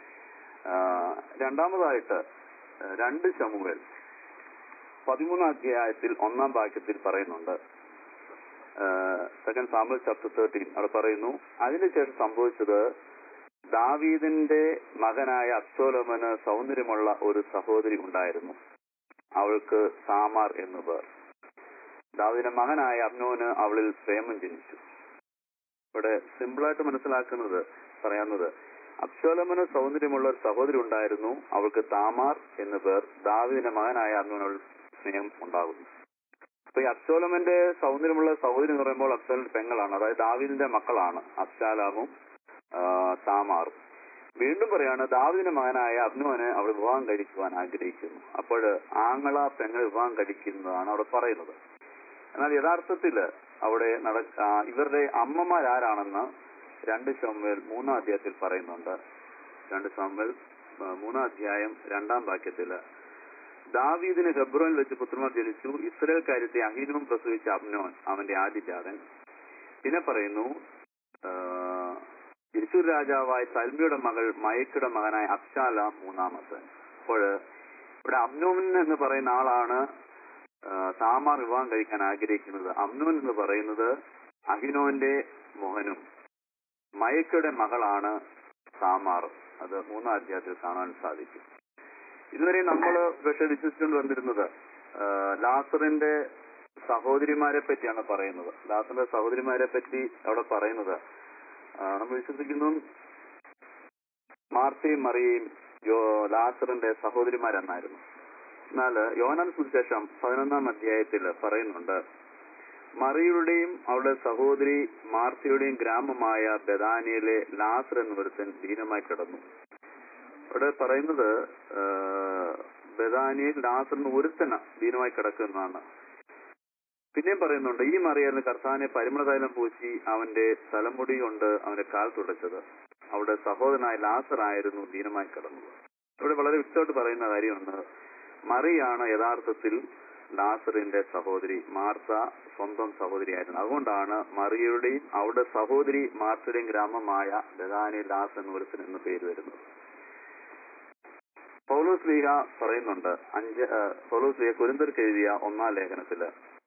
ആ, രണ്ടാമതായിട്ട് ആ, രണ്ട് ശമുവേൽ പതിമൂന്നാം അധ്യായത്തിൽ ഒന്നാം വാക്യത്തിൽ പറയുന്നുണ്ട് സെക്കൻഡ് സാമ്പിൾ ചാപ്റ്റർ തേർട്ടീൻ അവിടെ പറയുന്നു അതിനുശേഷം സംഭവിച്ചത് ദാവീദിന്റെ മകനായ അബ്സോലമന് സൗന്ദര്യമുള്ള ഒരു സഹോദരി ഉണ്ടായിരുന്നു അവൾക്ക് സാമാർ എന്നു പേർ ദാവീദിന്റെ മകനായ അബ്നോന് അവളിൽ പ്രേമം ജനിച്ചു ഇവിടെ സിമ്പിളായിട്ട് മനസ്സിലാക്കുന്നത് പറയാവുന്നത് അബ്സോലമന് സൗന്ദര്യമുള്ള ഒരു സഹോദരി ഉണ്ടായിരുന്നു അവൾക്ക് താമാർ എന്നു പേർ ദാവീദിന്റെ മകനായ അബ്നോന് സ്നേഹം ഉണ്ടാകുന്നു അപ്പൊ ഈ അബ്സോലമന്റെ സൗന്ദര്യമുള്ള സഹോദരി എന്ന് പറയുമ്പോൾ അബ്സോലന്റെ പെങ്ങളാണ് അതായത് ദാവീദിന്റെ മക്കളാണ് അബ്സാലാമും ആ, താമാറും വീണ്ടും പറയാണ് ദാവീദിന്റെ മകനായ അബ്നുവിനെ അവൾ വിവാഹം കഴിക്കുവാൻ ആഗ്രഹിക്കുന്നു അപ്പോൾ ആങ്ങള പെങ്ങൾ വിവാഹം കഴിക്കുന്നതാണ് അവിടെ പറയുന്നത് എന്നാൽ യഥാർത്ഥത്തില് അവിടെ നട ആ, ഇവരുടെ അമ്മമാരാരാണെന്ന് രണ്ട് ശോമ്പൽ മൂന്നാം അധ്യായത്തിൽ പറയുന്നുണ്ട് രണ്ട് ശോമ്പൽ മൂന്നാം അധ്യായം രണ്ടാം വാക്യത്തില് ദാവീദിന് ഹെബ്രോനിൽ വെച്ച് പുത്രന്മാർ ജനിച്ചു ഇസ്രയേൽ കാര്യത്തെ അഹീനും പ്രസവിച്ച അബ്നോൻ അവന്റെ ആദ്യജാതൻ പിന്നെ പറയുന്നു യശൂർ രാജാവായ സൽമിയുടെ മകൾ മയക്കയുടെ മകനായ അബ്ശാല മൂന്നാമത്തെ അപ്പോൾ ഇവിടെ അബ്നോൻ എന്ന് പറയുന്ന ആളാണ് ആ, താമാർ വിവാഹം കഴിക്കാൻ ആഗ്രഹിക്കുന്നത് അമ്നോൻ എന്ന് പറയുന്നത് അഹിനോന്റെ മോഹനും മയക്കയുടെ മകളാണ് താമാർ അത് മൂന്നാം അധ്യായത്തിൽ കാണാൻ സാധിക്കും ഇതുവരെ നമ്മൾ പക്ഷെ വിശ്വസിച്ചുകൊണ്ട് വന്നിരുന്നത് ആ, ലാസറിന്റെ സഹോദരിമാരെ പറ്റിയാണ് പറയുന്നത് ലാസറിന്റെ സഹോദരിമാരെ പറ്റി അവിടെ പറയുന്നത് ആ, നമ്മൾ വിശ്വസിക്കുന്നു മാർത്തയും മറിയയും യോ- ലാസറിന്റെ സഹോദരിമാരെന്നായിരുന്നു എന്നാൽ യോനാൻ സുവിശേഷം പതിനൊന്നാം അധ്യായത്തിൽ പറയുന്നുണ്ട് മറിയുടെയും അവളുടെ സഹോദരി മാർത്തയുടെയും ഗ്രാമമായ ബദാനിയിലെ ലാസർ എന്നൊരുത്തൻ ദീനമായി കിടന്നു അവിടെ പറയുന്നത് ആ, ബദാനിയിൽ ലാസറിന് ഒരുത്തന ദീനമായി കിടക്കുന്നതാണ് പിന്നെയും പറയുന്നുണ്ട് ഈ മറിയാലിന് കർത്താനെ പരിമളതൈലം പൂശി അവന്റെ തലമുടി കൊണ്ട് അവന്റെ കാൽ തുടച്ചത് അവിടെ സഹോദരനായ ലാസർ ആയിരുന്നു ദീനമായി കിടന്നത് ഇവിടെ വളരെ വ്യക്തമായിട്ട് പറയുന്ന കാര്യമുണ്ട് മറിയാണ് യഥാർത്ഥത്തിൽ ലാസറിന്റെ സഹോദരി മാർത്ത സ്വന്തം സഹോദരിയായിരുന്നു അതുകൊണ്ടാണ് മറിയുടെയും അവിടെ സഹോദരി മാർത്തയുടെയും ഗ്രാമമായ ബദാനി ലാസ് എന്നൊരുത്തൻ എന്ന് പേര് വരുന്നത് പൗലോസ് ലീഹ പറയുന്നുണ്ട് അഞ്ച് ആ, പൗലോസ് ലീഹ കുരിന്തർക്ക് എഴുതിയ ഒന്നാം ലേഖനത്തില്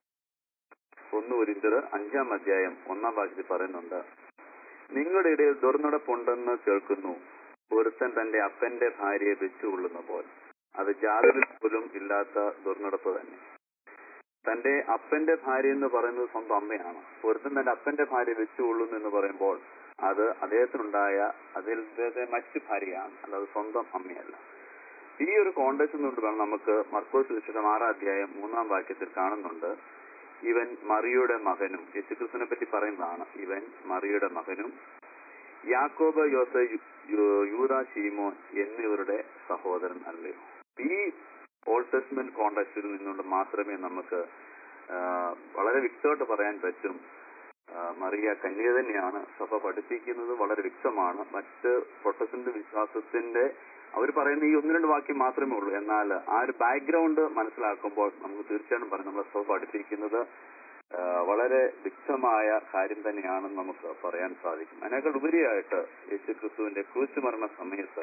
ഒന്ന് കുരിന്തർ അഞ്ചാം അധ്യായം ഒന്നാം വാക്യത്തിൽ പറയുന്നുണ്ട് നിങ്ങളുടെ ഇടയിൽ ദുർനടപ്പുണ്ടെന്ന് കേൾക്കുന്നു ഒരുത്തൻ തന്റെ അപ്പന്റെ ഭാര്യയെ വെച്ചുകൊള്ളുന്ന പോൽ അത് ജാതിയിൽ പോലും ഇല്ലാത്ത ദുർനടപ്പ് തന്നെ തന്റെ അപ്പന്റെ ഭാര്യ എന്ന് പറയുന്നത് സ്വന്തം അമ്മയാണ് ഒരുത്തൻ തന്റെ അപ്പന്റെ ഭാര്യ വെച്ചുകൊള്ളുന്നു എന്ന് പറയുമ്പോൾ അത് അദ്ദേഹത്തിനുണ്ടായ അതിൽ മറ്റു ഭാര്യയാണ് അല്ലാതെ സ്വന്തം അമ്മയല്ല ഈ ഒരു കോണ്ടക്സ്റ്റ് കൊണ്ട് വേണം നമുക്ക് മർക്കോസ് വിശുദ്ധം ആറാം അധ്യായം മൂന്നാം വാക്യത്തിൽ കാണുന്നുണ്ട് ഇവൻ മറിയുടെ മകനും യേശുക്രിസ്തുവിനെ പറ്റി പറയുന്നതാണ് ഇവൻ മറിയുടെ മകനും യാക്കോബ് യോസ യൂത ശീമോൻ എന്നിവരുടെ സഹോദരൻ അല്ലയോ ഈ ഓൾഡ് ടെസ്റ്റ്മെന്റ് കോണ്ടക്സ്റ്റിൽ നിന്നുകൊണ്ട് മാത്രമേ നമുക്ക് ആ, വളരെ വ്യക്തമായിട്ട് പറയാൻ പറ്റും ആ, മറിയ കന്യക തന്നെയാണ് സഭ പഠിപ്പിക്കുന്നത് വളരെ വ്യക്തമാണ് മറ്റ് പ്രൊട്ടസ്റ്റന്റ് വിശ്വാസത്തിന്റെ അവർ പറയുന്ന ഈ ഒന്ന് രണ്ട് വാക്യം മാത്രമേ ഉള്ളൂ എന്നാൽ ആ ഒരു ബാക്ക്ഗ്രൗണ്ട് മനസ്സിലാക്കുമ്പോൾ നമുക്ക് തീർച്ചയായിട്ടും പറയാം നമ്മളെ സഭ പഠിപ്പിക്കുന്നത് ആ, വളരെ വ്യക്തമായ കാര്യം തന്നെയാണെന്ന് നമുക്ക് പറയാൻ സാധിക്കും അതിനേക്കാൾ ഉപരിയായിട്ട് യേശു ക്രിസ്തുവിന്റെ ക്രൂശുമരണ സമയത്ത്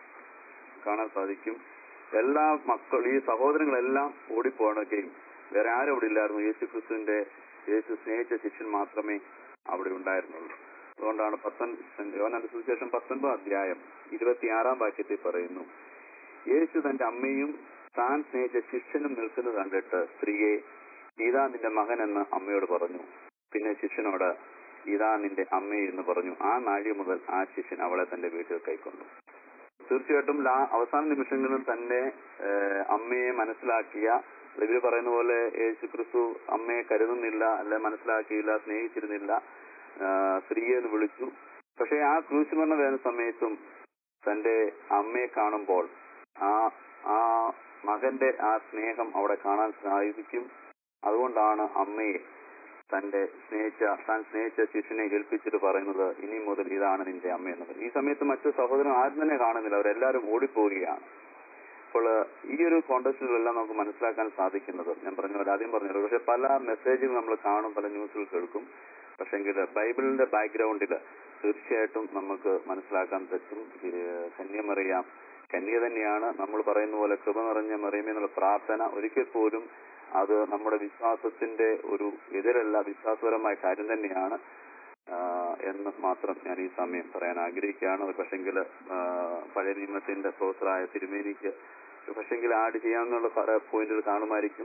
കാണാൻ സാധിക്കും എല്ലാ മക്കൾ ഈ സഹോദരങ്ങളെല്ലാം ഓടിപ്പോണുകയും വേറെ ആരും അവിടെ ഇല്ലായിരുന്നു യേശു ക്രിസ്തുവിന്റെ യേശു സ്നേഹിച്ച ശിഷ്യൻ മാത്രമേ അവിടെ ഉണ്ടായിരുന്നുള്ളൂ അതുകൊണ്ടാണ് പത്തൊൻപത് യോഹന്നാന്റെ സുവിശേഷം പത്തൊൻപത് അധ്യായം ഇരുപത്തിയാറാം വാക്യത്തിൽ പറയുന്നു യേശു തന്റെ അമ്മയും താൻ സ്നേഹിച്ച ശിഷ്യനും നിൽക്കുന്നത് കണ്ടിട്ട് സ്ത്രീയെ ഇതാ നിന്റെ മകൻ എന്ന് അമ്മയോട് പറഞ്ഞു പിന്നെ ശിഷ്യനോട് ഇതാ നിന്റെ അമ്മയെ എന്ന് പറഞ്ഞു ആ നാഴിക മുതൽ ആ ശിഷ്യൻ അവളെ തന്റെ വീട്ടിൽ കൈക്കൊണ്ടു തീർച്ചയായിട്ടും ലാ അവസാന നിമിഷങ്ങളിൽ തന്നെ ഏഹ്, അമ്മയെ മനസ്സിലാക്കിയ ഇവര് പറയുന്ന പോലെ യേശു ക്രിസ്തു അമ്മയെ കരുതുന്നില്ല അല്ലെ മനസ്സിലാക്കിയില്ല സ്നേഹിച്ചിരുന്നില്ല ആഹ്, സ്ത്രീയെ എന്ന് വിളിച്ചു പക്ഷെ ആ ക്രൂശുമരണ വേദന സമയത്തും തന്റെ അമ്മയെ കാണുമ്പോൾ ആ ആ മകന്റെ ആ സ്നേഹം അവിടെ കാണാൻ സാധിക്കും അതുകൊണ്ടാണ് അമ്മയെ തന്റെ സ്നേഹിച്ച താൻ സ്നേഹിച്ച ശിഷ്യനെ ഏൽപ്പിച്ചിട്ട് പറയുന്നത് ഇനി മുതൽ ഇതാണ് നിന്റെ അമ്മ എന്നത് ഈ സമയത്ത് മറ്റു സഹോദരൻ ആരും തന്നെ കാണുന്നില്ല അവരെല്ലാവരും ഓടിപ്പോവുകയാണ് അപ്പോൾ ഈ ഒരു കോണ്ടസ്റ്റിലെല്ലാം നമുക്ക് മനസ്സിലാക്കാൻ സാധിക്കുന്നത് ഞാൻ പറഞ്ഞ പോലെ ആദ്യം പറഞ്ഞല്ലോ പക്ഷെ പല മെസ്സേജുകൾ നമ്മൾ കാണും പല ന്യൂസുകൾ കേൾക്കും പക്ഷെങ്കിൽ ബൈബിളിന്റെ ബാക്ക്ഗ്രൗണ്ടിൽ തീർച്ചയായിട്ടും നമുക്ക് മനസ്സിലാക്കാൻ പറ്റും ഇത് കന്യമറിയാം കന്യ തന്നെയാണ് നമ്മൾ പറയുന്ന പോലെ കൃപ നിറഞ്ഞ മറിയമേ എന്നുള്ള പ്രാർത്ഥന ഒരിക്കൽ പോലും അത് നമ്മുടെ വിശ്വാസത്തിന്റെ ഒരു എതിരല്ല വിശ്വാസപരമായ കാര്യം തന്നെയാണ് ആ, എന്ന് മാത്രം ഞാൻ ഈ സമയം പറയാൻ ആഗ്രഹിക്കുകയാണ് ഒരു പക്ഷെങ്കിൽ പഴയ നിയമത്തിന്റെ സോത്രായ തിരുമേനിക്ക് ഒരു പക്ഷെങ്കിൽ ആഡ് ചെയ്യാമെന്നുള്ള പല പോയിന്റുകൾ കാണുമായിരിക്കും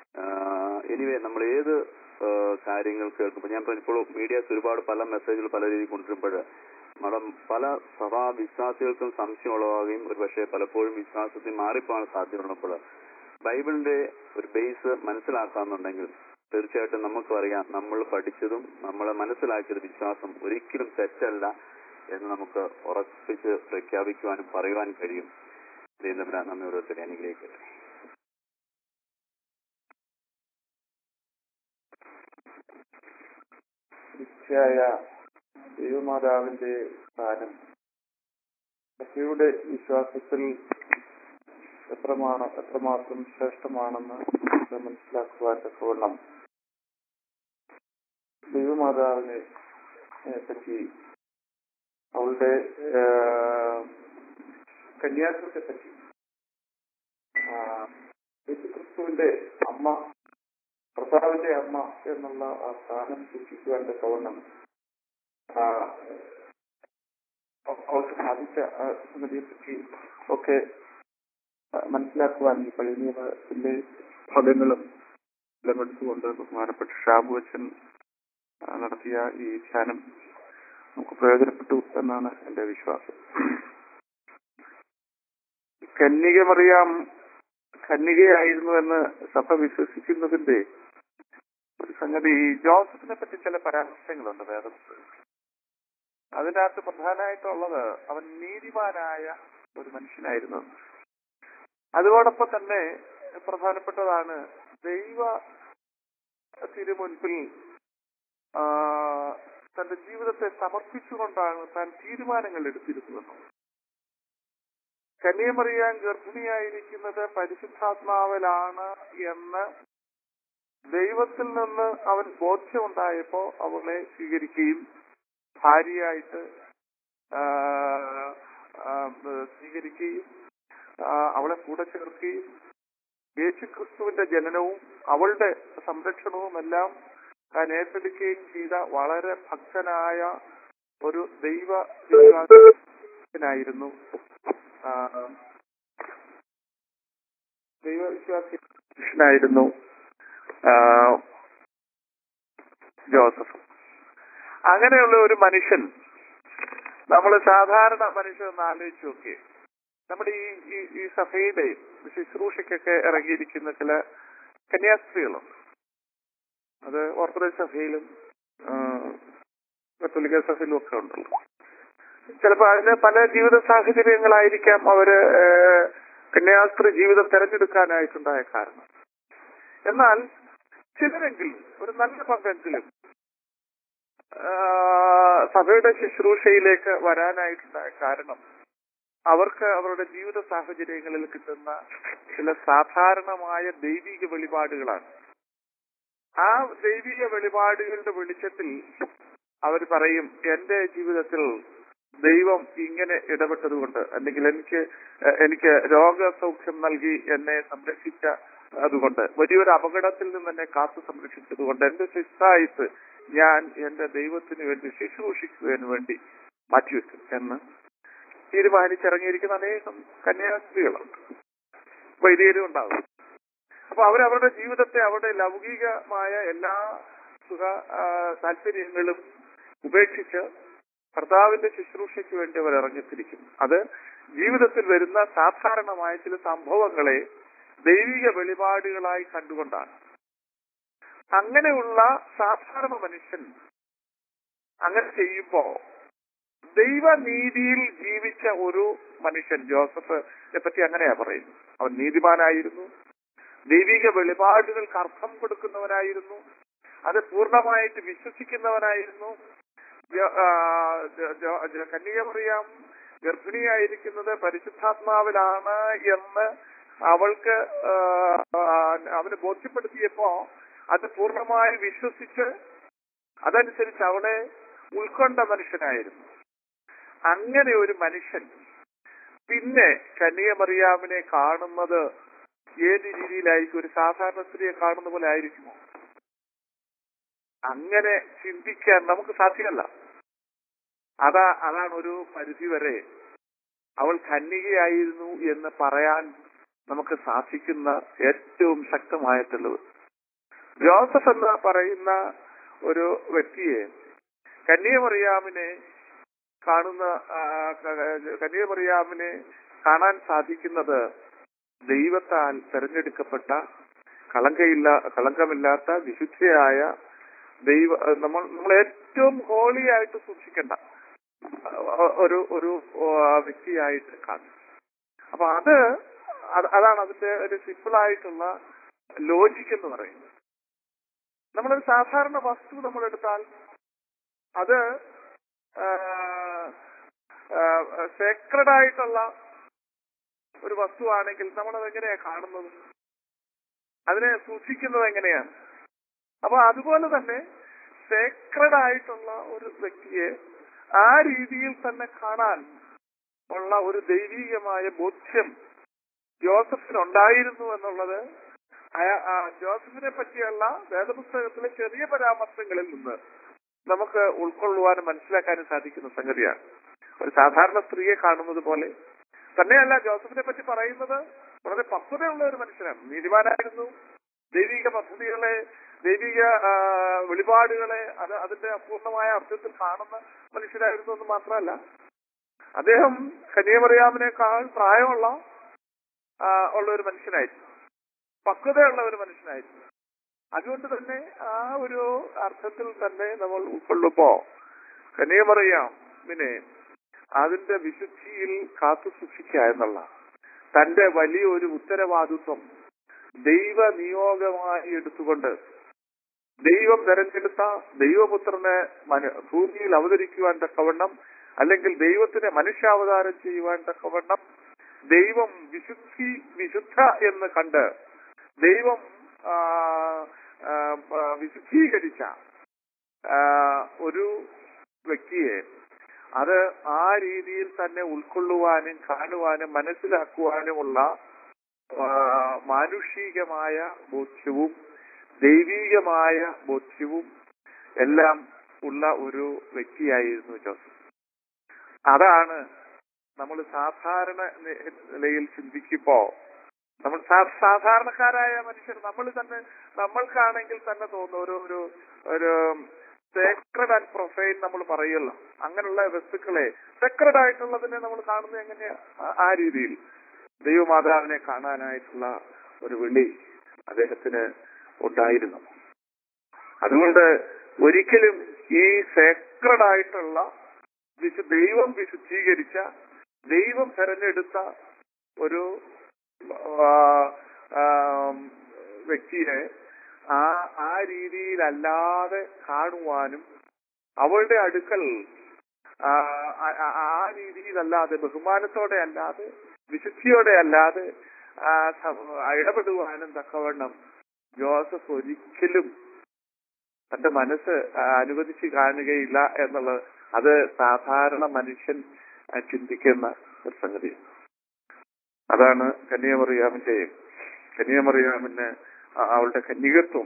എനിവേ നമ്മൾ ഏത് ആ, കാര്യങ്ങൾ കേൾക്കുമ്പോൾ ഞാൻ ഇപ്പോൾ മീഡിയാസ് ഒരുപാട് പല മെസ്സേജുകൾ പല രീതിയിൽ കൊണ്ടുവരുമ്പോൾ നമ്മുടെ പല സഭാ വിശ്വാസികൾക്കും സംശയം ഉളവാകുകയും ഒരു പക്ഷേ പലപ്പോഴും വിശ്വാസത്തിൽ മാറിപ്പോകാൻ സാധ്യതയുള്ളപ്പോൾ ബൈബിളിന്റെ ഒരു ബേസ് മനസ്സിലാക്കാന്നുണ്ടെങ്കിൽ തീർച്ചയായിട്ടും നമുക്കും അറിയാം നമ്മൾ പഠിച്ചതും നമ്മളെ മനസ്സിലാക്കിയത് വിശ്വാസം ഒരിക്കലും തെറ്റല്ല എന്ന് നമുക്ക് ഉറപ്പിച്ച് പ്രഖ്യാപിക്കുവാനും പറയുവാൻ കഴിയും ദൈവം നമ്മെ ഓരോരുത്തരെ അനുഗ്രഹിക്കട്ടെ നിശ്ചയായ ദൈവമാതാവിന്റെ സ്ഥാനം സഭയുടെ വിശ്വാസത്തിൽ എത്രമാണ് എത്രമാത്രം ശ്രേഷ്ഠമാണെന്ന് നമുക്ക് മനസ്സിലാക്കുവാൻ തക്കവണ്ണം ദൈവമാതാവിനെ ഏഹ്, പറ്റി അവളുടെ ഏഹ്, കന്യാസ്ത്രത്തെ പറ്റി ആ, യേശുക്രിസ്തുവിന്റെ അമ്മ കർത്താവിന്റെ അമ്മ എന്നുള്ള ആ സ്ഥാനം സൂക്ഷിക്കുവാൻ തക്കവണ്ണം ആ, അവ- അവൾക്ക് സാധിച്ച ആ സംഗതിയെ പറ്റി ഒക്കെ ആ, മനസ്സിലാക്കുവാൻ ഈ പഴയ നിയമത്തിന്റെ ഫലങ്ങളും എല്ലാം എടുത്തുകൊണ്ട് ബഹുമാനപ്പെട്ട ഷാബു അച്ഛൻ ആ, നടത്തിയ ഈ ധ്യാനം നമുക്ക് പ്രയോജനപ്പെട്ടു എന്നാണ് എന്റെ വിശ്വാസം കന്യക മറിയാം കന്യകയായിരുന്നു എന്ന് സഭ വിശ്വസിക്കുന്നതിന്റെ ഒരു സംഗതി ഈ ജോസഫിനെ പറ്റി ചില പരാമർശങ്ങളുണ്ട് വേദത്തിൽ അതിനകത്ത് പ്രധാനമായിട്ടുള്ളത് അവൻ നീതിമാനായ ഒരു മനുഷ്യനായിരുന്നു അതോടൊപ്പം തന്നെ പ്രധാനപ്പെട്ടതാണ് ദൈവ തിരുമുൻപിൽ ആ, തന്റെ ജീവിതത്തെ സമർപ്പിച്ചുകൊണ്ടാണ് താൻ തീരുമാനങ്ങൾ എടുത്തിരുന്നത് കന്യമറിയാൻ ഗർഭിണിയായിരിക്കുന്നത് പരിശുദ്ധാത്മാവിലാണ് എന്ന് ദൈവത്തിൽ നിന്ന് അവൻ ബോധ്യമുണ്ടായപ്പോ അവളെ സ്വീകരിക്കുകയും ഭാര്യയായിട്ട് ആ, ആ, സ്വീകരിക്കുകയും ആ, അവളെ കൂടെ ചേർക്കുകയും യേശുക്രിസ്തുവിന്റെ ജനനവും അവളുടെ സംരക്ഷണവും എല്ലാം താൻ ഏറ്റെടുക്കുകയും ചെയ്ത വളരെ ഭക്തനായ ഒരു ദൈവ വിശ്വാസനായിരുന്നു ആ, ദൈവവിശ്വാസി പുരുഷനായിരുന്നു ആ, ജോസഫ് അങ്ങനെയുള്ള ഒരു മനുഷ്യൻ നമ്മൾ സാധാരണ മനുഷ്യൻ ഒന്ന് ആലോചിച്ച് നോക്കി നമ്മുടെ ഈ ഈ- ഈ സഭയുടെ ശുശ്രൂഷയ്ക്കൊക്കെ ഇറങ്ങിയിരിക്കുന്ന ചില കന്യാസ്ത്രീകളുണ്ട് അത് ഓർത്തഡോക്സ് സഭയിലും ആ, കത്തോലിക്ക സഭയിലും ഒക്കെ ഉണ്ടല്ലോ ചിലപ്പോൾ അതിന് പല ജീവിത സാഹചര്യങ്ങളായിരിക്കാം അവര് ഏഹ്, കന്യാസ്ത്രീ ജീവിതം തെരഞ്ഞെടുക്കാനായിട്ടുണ്ടായ കാരണം എന്നാൽ ചിലരെങ്കിലും ഒരു നല്ല പങ്കെങ്കിലും ആ, സഭയുടെ ശുശ്രൂഷയിലേക്ക് വരാനായിട്ടുണ്ടായ കാരണം അവർക്ക് അവരുടെ ജീവിത സാഹചര്യങ്ങളിൽ കിട്ടുന്ന ചില സാധാരണമായ ദൈവിക വെളിപാടുകളാണ് ആ ദൈവിക വെളിപാടുകളുടെ വെളിച്ചത്തിൽ അവർ പറയും എന്റെ ജീവിതത്തിൽ ദൈവം ഇങ്ങനെ ഇടപെട്ടതുകൊണ്ട് അല്ലെങ്കിൽ എനിക്ക് എ- എനിക്ക് രോഗസൗഖ്യം നൽകി എന്നെ സംരക്ഷിച്ച അതുകൊണ്ട് വലിയൊരു അപകടത്തിൽ നിന്ന് എന്നെ കാത്തു സംരക്ഷിച്ചതുകൊണ്ട് എന്റെ ശിഷ്ടായുസ് ഞാൻ എന്റെ ദൈവത്തിന് വേണ്ടി ശുശ്രൂഷിക്കുന്നതിന് വേണ്ടി മാറ്റിവെക്കും എന്ന് തീരുമാനിച്ചിറങ്ങിയിരിക്കുന്ന അനേകം കന്യാസ്ത്രീകളുണ്ട് വൈദികരും ഉണ്ടാവും അപ്പൊ അവരവരുടെ ജീവിതത്തെ അവരുടെ ലൗകികമായ എല്ലാ സുഖ ആ, താല്പര്യങ്ങളും ഉപേക്ഷിച്ച് കർത്താവിന്റെ ശുശ്രൂഷയ്ക്ക് വേണ്ടി അവർ ഇറങ്ങിത്തിരിക്കും അത് ജീവിതത്തിൽ വരുന്ന സാധാരണമായ ചില സംഭവങ്ങളെ ദൈവിക വെളിപാടുകളായി കണ്ടുകൊണ്ടാണ് അങ്ങനെയുള്ള സാധാരണ മനുഷ്യൻ അങ്ങനെ ചെയ്യുമ്പോ ദൈവനീതിയിൽ ജീവിച്ച ഒരു മനുഷ്യൻ ജോസഫിനെ പറ്റി അങ്ങനെയാ പറയുന്നത് അവൻ നീതിമാനായിരുന്നു ദൈവിക വെളിപാടുകൾക്ക് അർത്ഥം കൊടുക്കുന്നവനായിരുന്നു അത് പൂർണ്ണമായിട്ട് വിശ്വസിക്കുന്നവനായിരുന്നു ജ- ആ, ജ- ജ- ജ- കന്യക മറിയാം ഗർഭിണിയായിരിക്കുന്നത് പരിശുദ്ധാത്മാവിലാണ് എന്ന് അവൾക്ക് ആ, ആ, അവന് ബോധ്യപ്പെടുത്തിയപ്പോ അത് പൂർണ്ണമായി വിശ്വസിച്ച് അതനുസരിച്ച് അവളെ ഉൾക്കൊണ്ട മനുഷ്യനായിരുന്നു അങ്ങനെ ഒരു മനുഷ്യൻ പിന്നെ കന്യകമറിയാമിനെ കാണുന്നത് ഏത് രീതിയിലായിരിക്കും ഒരു സാധാരണ സ്ത്രീയെ കാണുന്ന പോലെ ആയിരിക്കുമോ അങ്ങനെ ചിന്തിക്കാൻ നമുക്ക് സാധ്യമല്ല അതാ അതാണ് ഒരു പരിധി വരെ അവൾ കന്യകയായിരുന്നു എന്ന് പറയാൻ നമുക്ക് സാധിക്കുന്ന ഏറ്റവും ശക്തമായിട്ടുള്ളത് ജോസഫ് എന്ന് പറയുന്ന ഒരു വ്യക്തിയെ കന്യമറിയാമിനെ കാണുന്ന ആ, കന്യമറിയാമിനെ കാണാൻ സാധിക്കുന്നത് ദൈവത്താൽ തെരഞ്ഞെടുക്കപ്പെട്ട കളങ്കയില്ല കളങ്കമില്ലാത്ത വിശുദ്ധയായ ദൈവ നമ്മൾ നമ്മൾ ഏറ്റവും ഹോളി ആയിട്ട് സൂക്ഷിക്കേണ്ട ആ, ഒരു ഒരു ആ, വ്യക്തിയായിട്ട് കാണും അപ്പൊ അത് അത് അതാണ് അതിന്റെ ഒരു സിമ്പിൾ ആയിട്ടുള്ള ലോജിക് എന്ന് പറയുന്നത് നമ്മളൊരു സാധാരണ വസ്തു നമ്മൾ എടുത്താൽ അത് സേക്രഡ് ആയിട്ടുള്ള ഒരു വസ്തുവാണെങ്കിൽ നമ്മൾ അതെങ്ങനെയാ കാണുന്നത് അതിനെ സൂക്ഷിക്കുന്നത് എങ്ങനെയാണ് അപ്പൊ അതുപോലെ തന്നെ സേക്രഡ് ആയിട്ടുള്ള ഒരു വ്യക്തിയെ ആ രീതിയിൽ തന്നെ കാണാൻ ഉള്ള ഒരു ദൈവീകമായ ബോധ്യം ജോസഫിനുണ്ടായിരുന്നു എന്നുള്ളത് അയ- ആ ജോസഫിനെ പറ്റിയുള്ള വേദപുസ്തകത്തിലെ ചെറിയ പരാമർശങ്ങളിൽ നിന്ന് നമുക്ക് ഉൾക്കൊള്ളുവാനും മനസ്സിലാക്കാനും സാധിക്കുന്ന സംഗതിയാണ് ഒരു സാധാരണ സ്ത്രീയെ കാണുന്നത് പോലെ തന്നെയല്ല ജോസഫിനെ പറ്റി പറയുന്നത് വളരെ പക്വതയുള്ള ഒരു മനുഷ്യനാണ് നീതിമാനായിരുന്നു ദൈവിക പദ്ധതികളെ ദൈവിക ആ, വെളിപാടുകളെ അത് അതിന്റെ അപൂർണമായ അർത്ഥത്തിൽ കാണുന്ന മനുഷ്യരായിരുന്നു എന്ന് മാത്രമല്ല അദ്ദേഹം കന്യാമറിയാമിനേക്കാൾ പ്രായമുള്ള ആ, ഉള്ള ഒരു മനുഷ്യനായിരുന്നു പക്വതയുള്ള ഒരു മനുഷ്യനായിരുന്നു അതുകൊണ്ട് തന്നെ ആ ഒരു അർത്ഥത്തിൽ തന്നെ നമ്മൾ ഉൾക്കൊള്ളുമ്പോ കന്യാമറിയാം പിന്നെ അതിന്റെ വിശുദ്ധിയിൽ കാത്തു സൂക്ഷിക്കുക എന്നുള്ള തന്റെ വലിയൊരു ഉത്തരവാദിത്വം ദൈവ നിയോഗമായി എടുത്തുകൊണ്ട് ദൈവം തെരഞ്ഞെടുത്ത ദൈവപുത്രനെ മന- ഭൂമിയിൽ അവതരിക്കുവാൻ തക്കവണ്ണം അല്ലെങ്കിൽ ദൈവത്തിന് മനുഷ്യാവതാരം ചെയ്യുവാൻ തക്കവണ്ണം ദൈവം വിശുദ്ധി വിശുദ്ധ എന്ന് കണ്ട് ദൈവം ആ, ആ, ആ, വിശുദ്ധീകരിച്ച ആ, ഒരു വ്യക്തിയെ അത് ആ രീതിയിൽ തന്നെ ഉൾക്കൊള്ളുവാനും കാണുവാനും മനസ്സിലാക്കുവാനുമുള്ള ആ, മാനുഷികമായ ബോധ്യവും ദൈവീകമായ ബോധ്യവും എല്ലാം ഉള്ള ഒരു വ്യക്തിയായിരുന്നു ജോസഫ് അതാണ് നമ്മൾ സാധാരണ നി- നിലയിൽ ചിന്തിക്കുമ്പോ നമ്മൾ സാ- സാധാരണക്കാരായ മനുഷ്യർ നമ്മൾ തന്നെ നമ്മൾക്കാണെങ്കിൽ തന്നെ തോന്നുന്ന ഒരു ഒരു ഒരു സേക്രഡ് ആൻഡ് പ്രൊഫൈൻ നമ്മൾ പറയുമല്ലോ അങ്ങനെയുള്ള വസ്തുക്കളെ സേക്രഡ് ആയിട്ടുള്ളതിനെ നമ്മൾ കാണുന്നത് എങ്ങനെയാ ആ- ആ രീതിയിൽ ദൈവമാതാവിനെ കാണാനായിട്ടുള്ള ഒരു വിളി അദ്ദേഹത്തിന് ഉണ്ടായിരുന്നു അതുകൊണ്ട് ഒരിക്കലും ഈ സേക്രഡ് ആയിട്ടുള്ള വിശു ദൈവം വിശുദ്ധീകരിച്ച ദൈവം തെരഞ്ഞെടുത്ത ഒരു ആ, ആം, വ്യക്തിയെ ആ ആ രീതിയിലല്ലാതെ കാണുവാനും അവളുടെ അടുക്കൽ ആ ആ- ആ- ആ രീതിയിലല്ലാതെ ബഹുമാനത്തോടെ അല്ലാതെ വിശുദ്ധിയോടെ അല്ലാതെ ആ സ- ഇടപെടുവാനും തക്കവണ്ണം ജോസഫ് ഒരിക്കലും തന്റെ മനസ്സ് ആ, അനുവദിച്ച് കാണുകയില്ല എന്നുള്ളത് അത് സാധാരണ മനുഷ്യൻ ആ, ചിന്തിക്കുന്ന ഒരു സംഗതിയാണ് അതാണ് കന്യാമറിയാമിന്റെ കന്യാമറിയാമിന് ആ- അവളുടെ കന്യകത്വം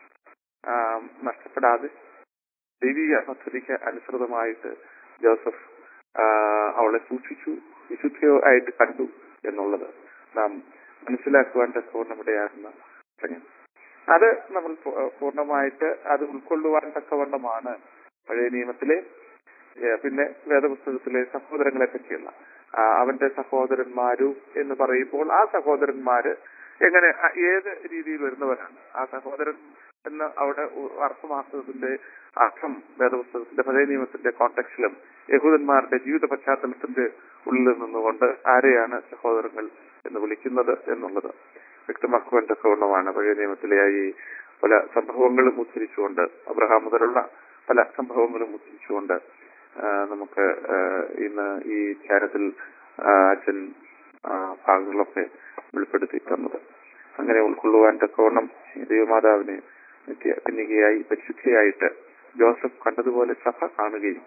ആ, നഷ്ടപ്പെടാതെ ദൈവിക പദ്ധതിക്ക് അനുസൃതമായിട്ട് ജോസഫ് ആ, അവളെ സൂക്ഷിച്ചു വിശുദ്ധിയോ ആയിട്ട് കണ്ടു എന്നുള്ളത് നാം മനസ്സിലാക്കുവാൻ തക്കവണ്ണമിടയാകുന്ന സംഗതി അത് നമ്മൾ പൂ- പൂർണ്ണമായിട്ട് അത് ഉൾക്കൊള്ളുവാൻ തക്കവണ്ണമാണ് പഴയ നിയമത്തിലെ ഏ, പിന്നെ വേദപുസ്തകത്തിലെ സഹോദരങ്ങളെ പറ്റിയുള്ള ആ, അവന്റെ സഹോദരന്മാരു എന്ന് പറയുമ്പോൾ ആ സഹോദരന്മാര് എങ്ങനെ ആ, ഏത് രീതിയിൽ വരുന്നവരാണ് ആ സഹോദരൻ എന്ന് അവിടെ ഉ- അർത്ഥമാക്കുന്നതിന്റെ അർത്ഥം വേദപുസ്തകത്തിന്റെ പഴയ നിയമത്തിന്റെ കോണ്ടക്സിലും യഹൂദന്മാരുടെ ജീവിത പശ്ചാത്തലത്തിന്റെ ഉള്ളിൽ നിന്നുകൊണ്ട് ആരെയാണ് സഹോദരങ്ങൾ എന്ന് വിളിക്കുന്നത് എന്നുള്ളത് വ്യക്തമാക്കുവാൻ തക്കവണ്ണമാണ് പഴയ നിയമത്തിലെ ഈ പല സംഭവങ്ങളും ഉദ്ധരിച്ചുകൊണ്ട് അബ്രഹാം മുതലുള്ള പല സംഭവങ്ങളും ഉദ്ധരിച്ചുകൊണ്ട് ആ, നമുക്ക് ആ, ഇന്ന് ഈ ധ്യാനത്തിൽ ആ, അച്ഛൻ ആ, ഭാഗങ്ങളൊക്കെ വെളിപ്പെടുത്തി തന്നത് അങ്ങനെ ഉൾക്കൊള്ളുവാൻ തക്കവണ്ണം ഈ ദൈവമാതാവിനെ നിത്യ കന്യകയായി പരിശുദ്ധയായിട്ട് ജോസഫ് കണ്ടതുപോലെ സഭ കാണുകയും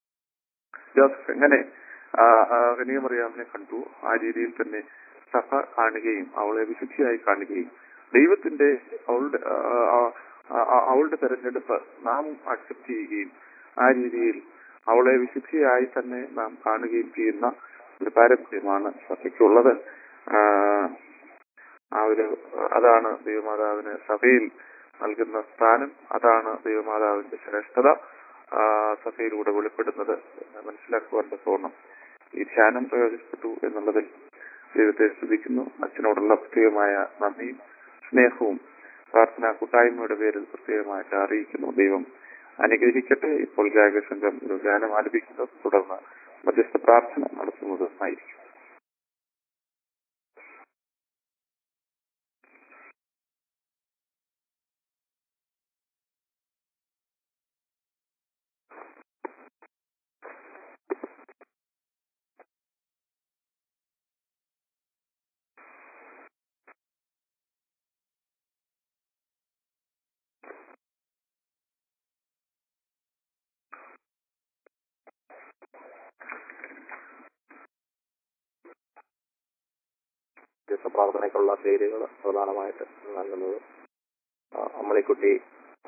ജോസഫ് എങ്ങനെ കന്യാമറിയാമിനെ കണ്ടു ആ രീതിയിൽ തന്നെ സഭ കാണുകയും അവളെ വിശുദ്ധിയായി കാണുകയും ദൈവത്തിന്റെ അവളുടെ ആ, ആ, ആ, അവളുടെ തെരഞ്ഞെടുപ്പ് നാമും അക്സെപ്റ്റ് ചെയ്യുകയും ആ രീതിയിൽ അവളെ വിശുദ്ധിയായി തന്നെ നാം കാണുകയും ചെയ്യുന്ന ഒരു പാരമ്പര്യമാണ് സഭയ്ക്കുള്ളത് ആ, ആ ഒരു അതാണ് ദൈവമാതാവിന് സഭയിൽ നൽകുന്ന സ്ഥാനം അതാണ് ദൈവമാതാവിന്റെ ശ്രേഷ്ഠത ആ, സഭയിലൂടെ വെളിപ്പെടുന്നത് എന്ന് മനസ്സിലാക്കുവാൻ തോന്നും ഈ ധ്യാനം പ്രയോജനപ്പെട്ടു എന്നുള്ളതിൽ ദൈവത്തെ സ്തുതിക്കുന്നു അച്ഛനോടുള്ള പ്രത്യേകമായ നന്ദിയും സ്നേഹവും പ്രാർത്ഥനാ കൂട്ടായ്മയുടെ പേരിൽ പ്രത്യേകമായിട്ട് അറിയിക്കുന്നു ദൈവം അനുഗ്രഹിക്കട്ടെ ഇപ്പോൾ ഗായക സംഘം ഒരു ഗാനം ആലപിക്കുന്നത് തുടർന്ന് മധ്യസ്ഥ പ്രാർത്ഥന നടത്തുന്നതുമായിരിക്കും വ്യത്യസ്ത പ്രാർത്ഥനയ്ക്കുള്ള പേരുകൾ പ്രധാനമായിട്ട് നൽകുന്നത് ആ, അമ്മണിക്കുട്ടി ആ,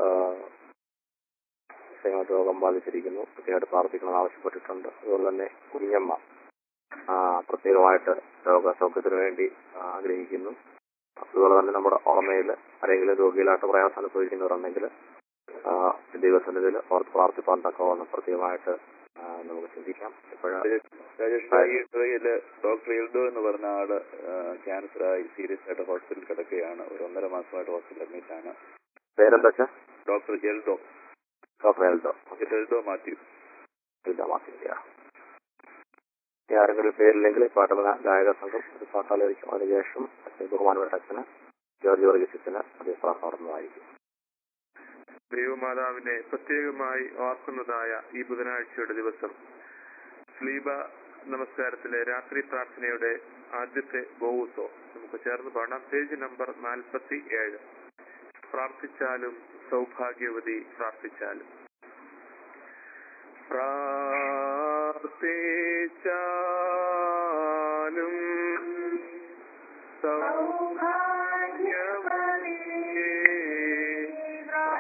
ക്ഷേമ രോഗം ബാധിച്ചിരിക്കുന്നു പ്രത്യേകമായിട്ട് പ്രാർത്ഥിക്കണമെന്ന് ആവശ്യപ്പെട്ടിട്ടുണ്ട് അതുപോലെ തന്നെ കുഞ്ഞമ്മ ആ, പ്രത്യേകമായിട്ട് രോഗസൗഖ്യത്തിന് വേണ്ടി ആ, ആഗ്രഹിക്കുന്നു അതുപോലെ തന്നെ നമ്മുടെ ഓർമ്മയിൽ ആരെങ്കിലും രോഗികളായിട്ട് പ്രയാസം അനുഭവിക്കുന്നവരുണ്ടെങ്കിൽ ആ, ദൈവസന്നിധിയിൽ ഓർത്ത് പ്രാർത്ഥിപ്പാൻ തക്കവണ്ണം പ്രത്യേകമായിട്ട് ആ, നമുക്ക് ചിന്തിക്കാം ഇപ്പോഴാണ് രാജേഷ് ഭായി ഇസ്രയേല് ഡോക്ടർ എൽദോ എന്ന് പറഞ്ഞ ആള് ക്യാൻസറായി സീരിയസ് ആയിട്ട് ഹോസ്പിറ്റലിൽ കിടക്കുകയാണ് ഒരു ഒന്നര മാസമായിട്ട് ഹോസ്പിറ്റൽ അഡ്മിറ്റ് ആണ് പേരെന്താ വെച്ചാൽ ഡോക്ടർ എൽദോ ഡോക്ടർ എൽദോ എൽദോ മാത്യു ഇല്ല മാറ്റില്ല ഇനി ആരെങ്കിലും പേരില്ലെങ്കിൽ പാട്ടുള്ള ഗായക സംഘം ഒരു പാട്ടാലായിരിക്കും അതിനുശേഷം അച്ഛൻ ബഹുമാനപ്പെട്ട അച്ഛന് ജോർജ് വർഗീസത്തിന് അത് പ്രാർത്ഥിക്കുന്നതായിരിക്കും ദൈവമാതാവിനെ പ്രത്യേകമായി ഓർക്കുന്നതായ ഈ ബുധനാഴ്ചയുടെ ദിവസം സ്ലീബ നമസ്കാരത്തിലെ രാത്രി പ്രാർത്ഥനയുടെ ആദ്യത്തെ ബോവുസോ നമുക്ക് ചേർന്ന് പാടാം പേജ് നമ്പർ നാൽപ്പത്തി ഏഴ് പ്രാർത്ഥിച്ചാലും സൗഭാഗ്യവതി പ്രാർത്ഥിച്ചാലും പ്രാർത്ഥിച്ചാലും സൗഭാഗ്യവതി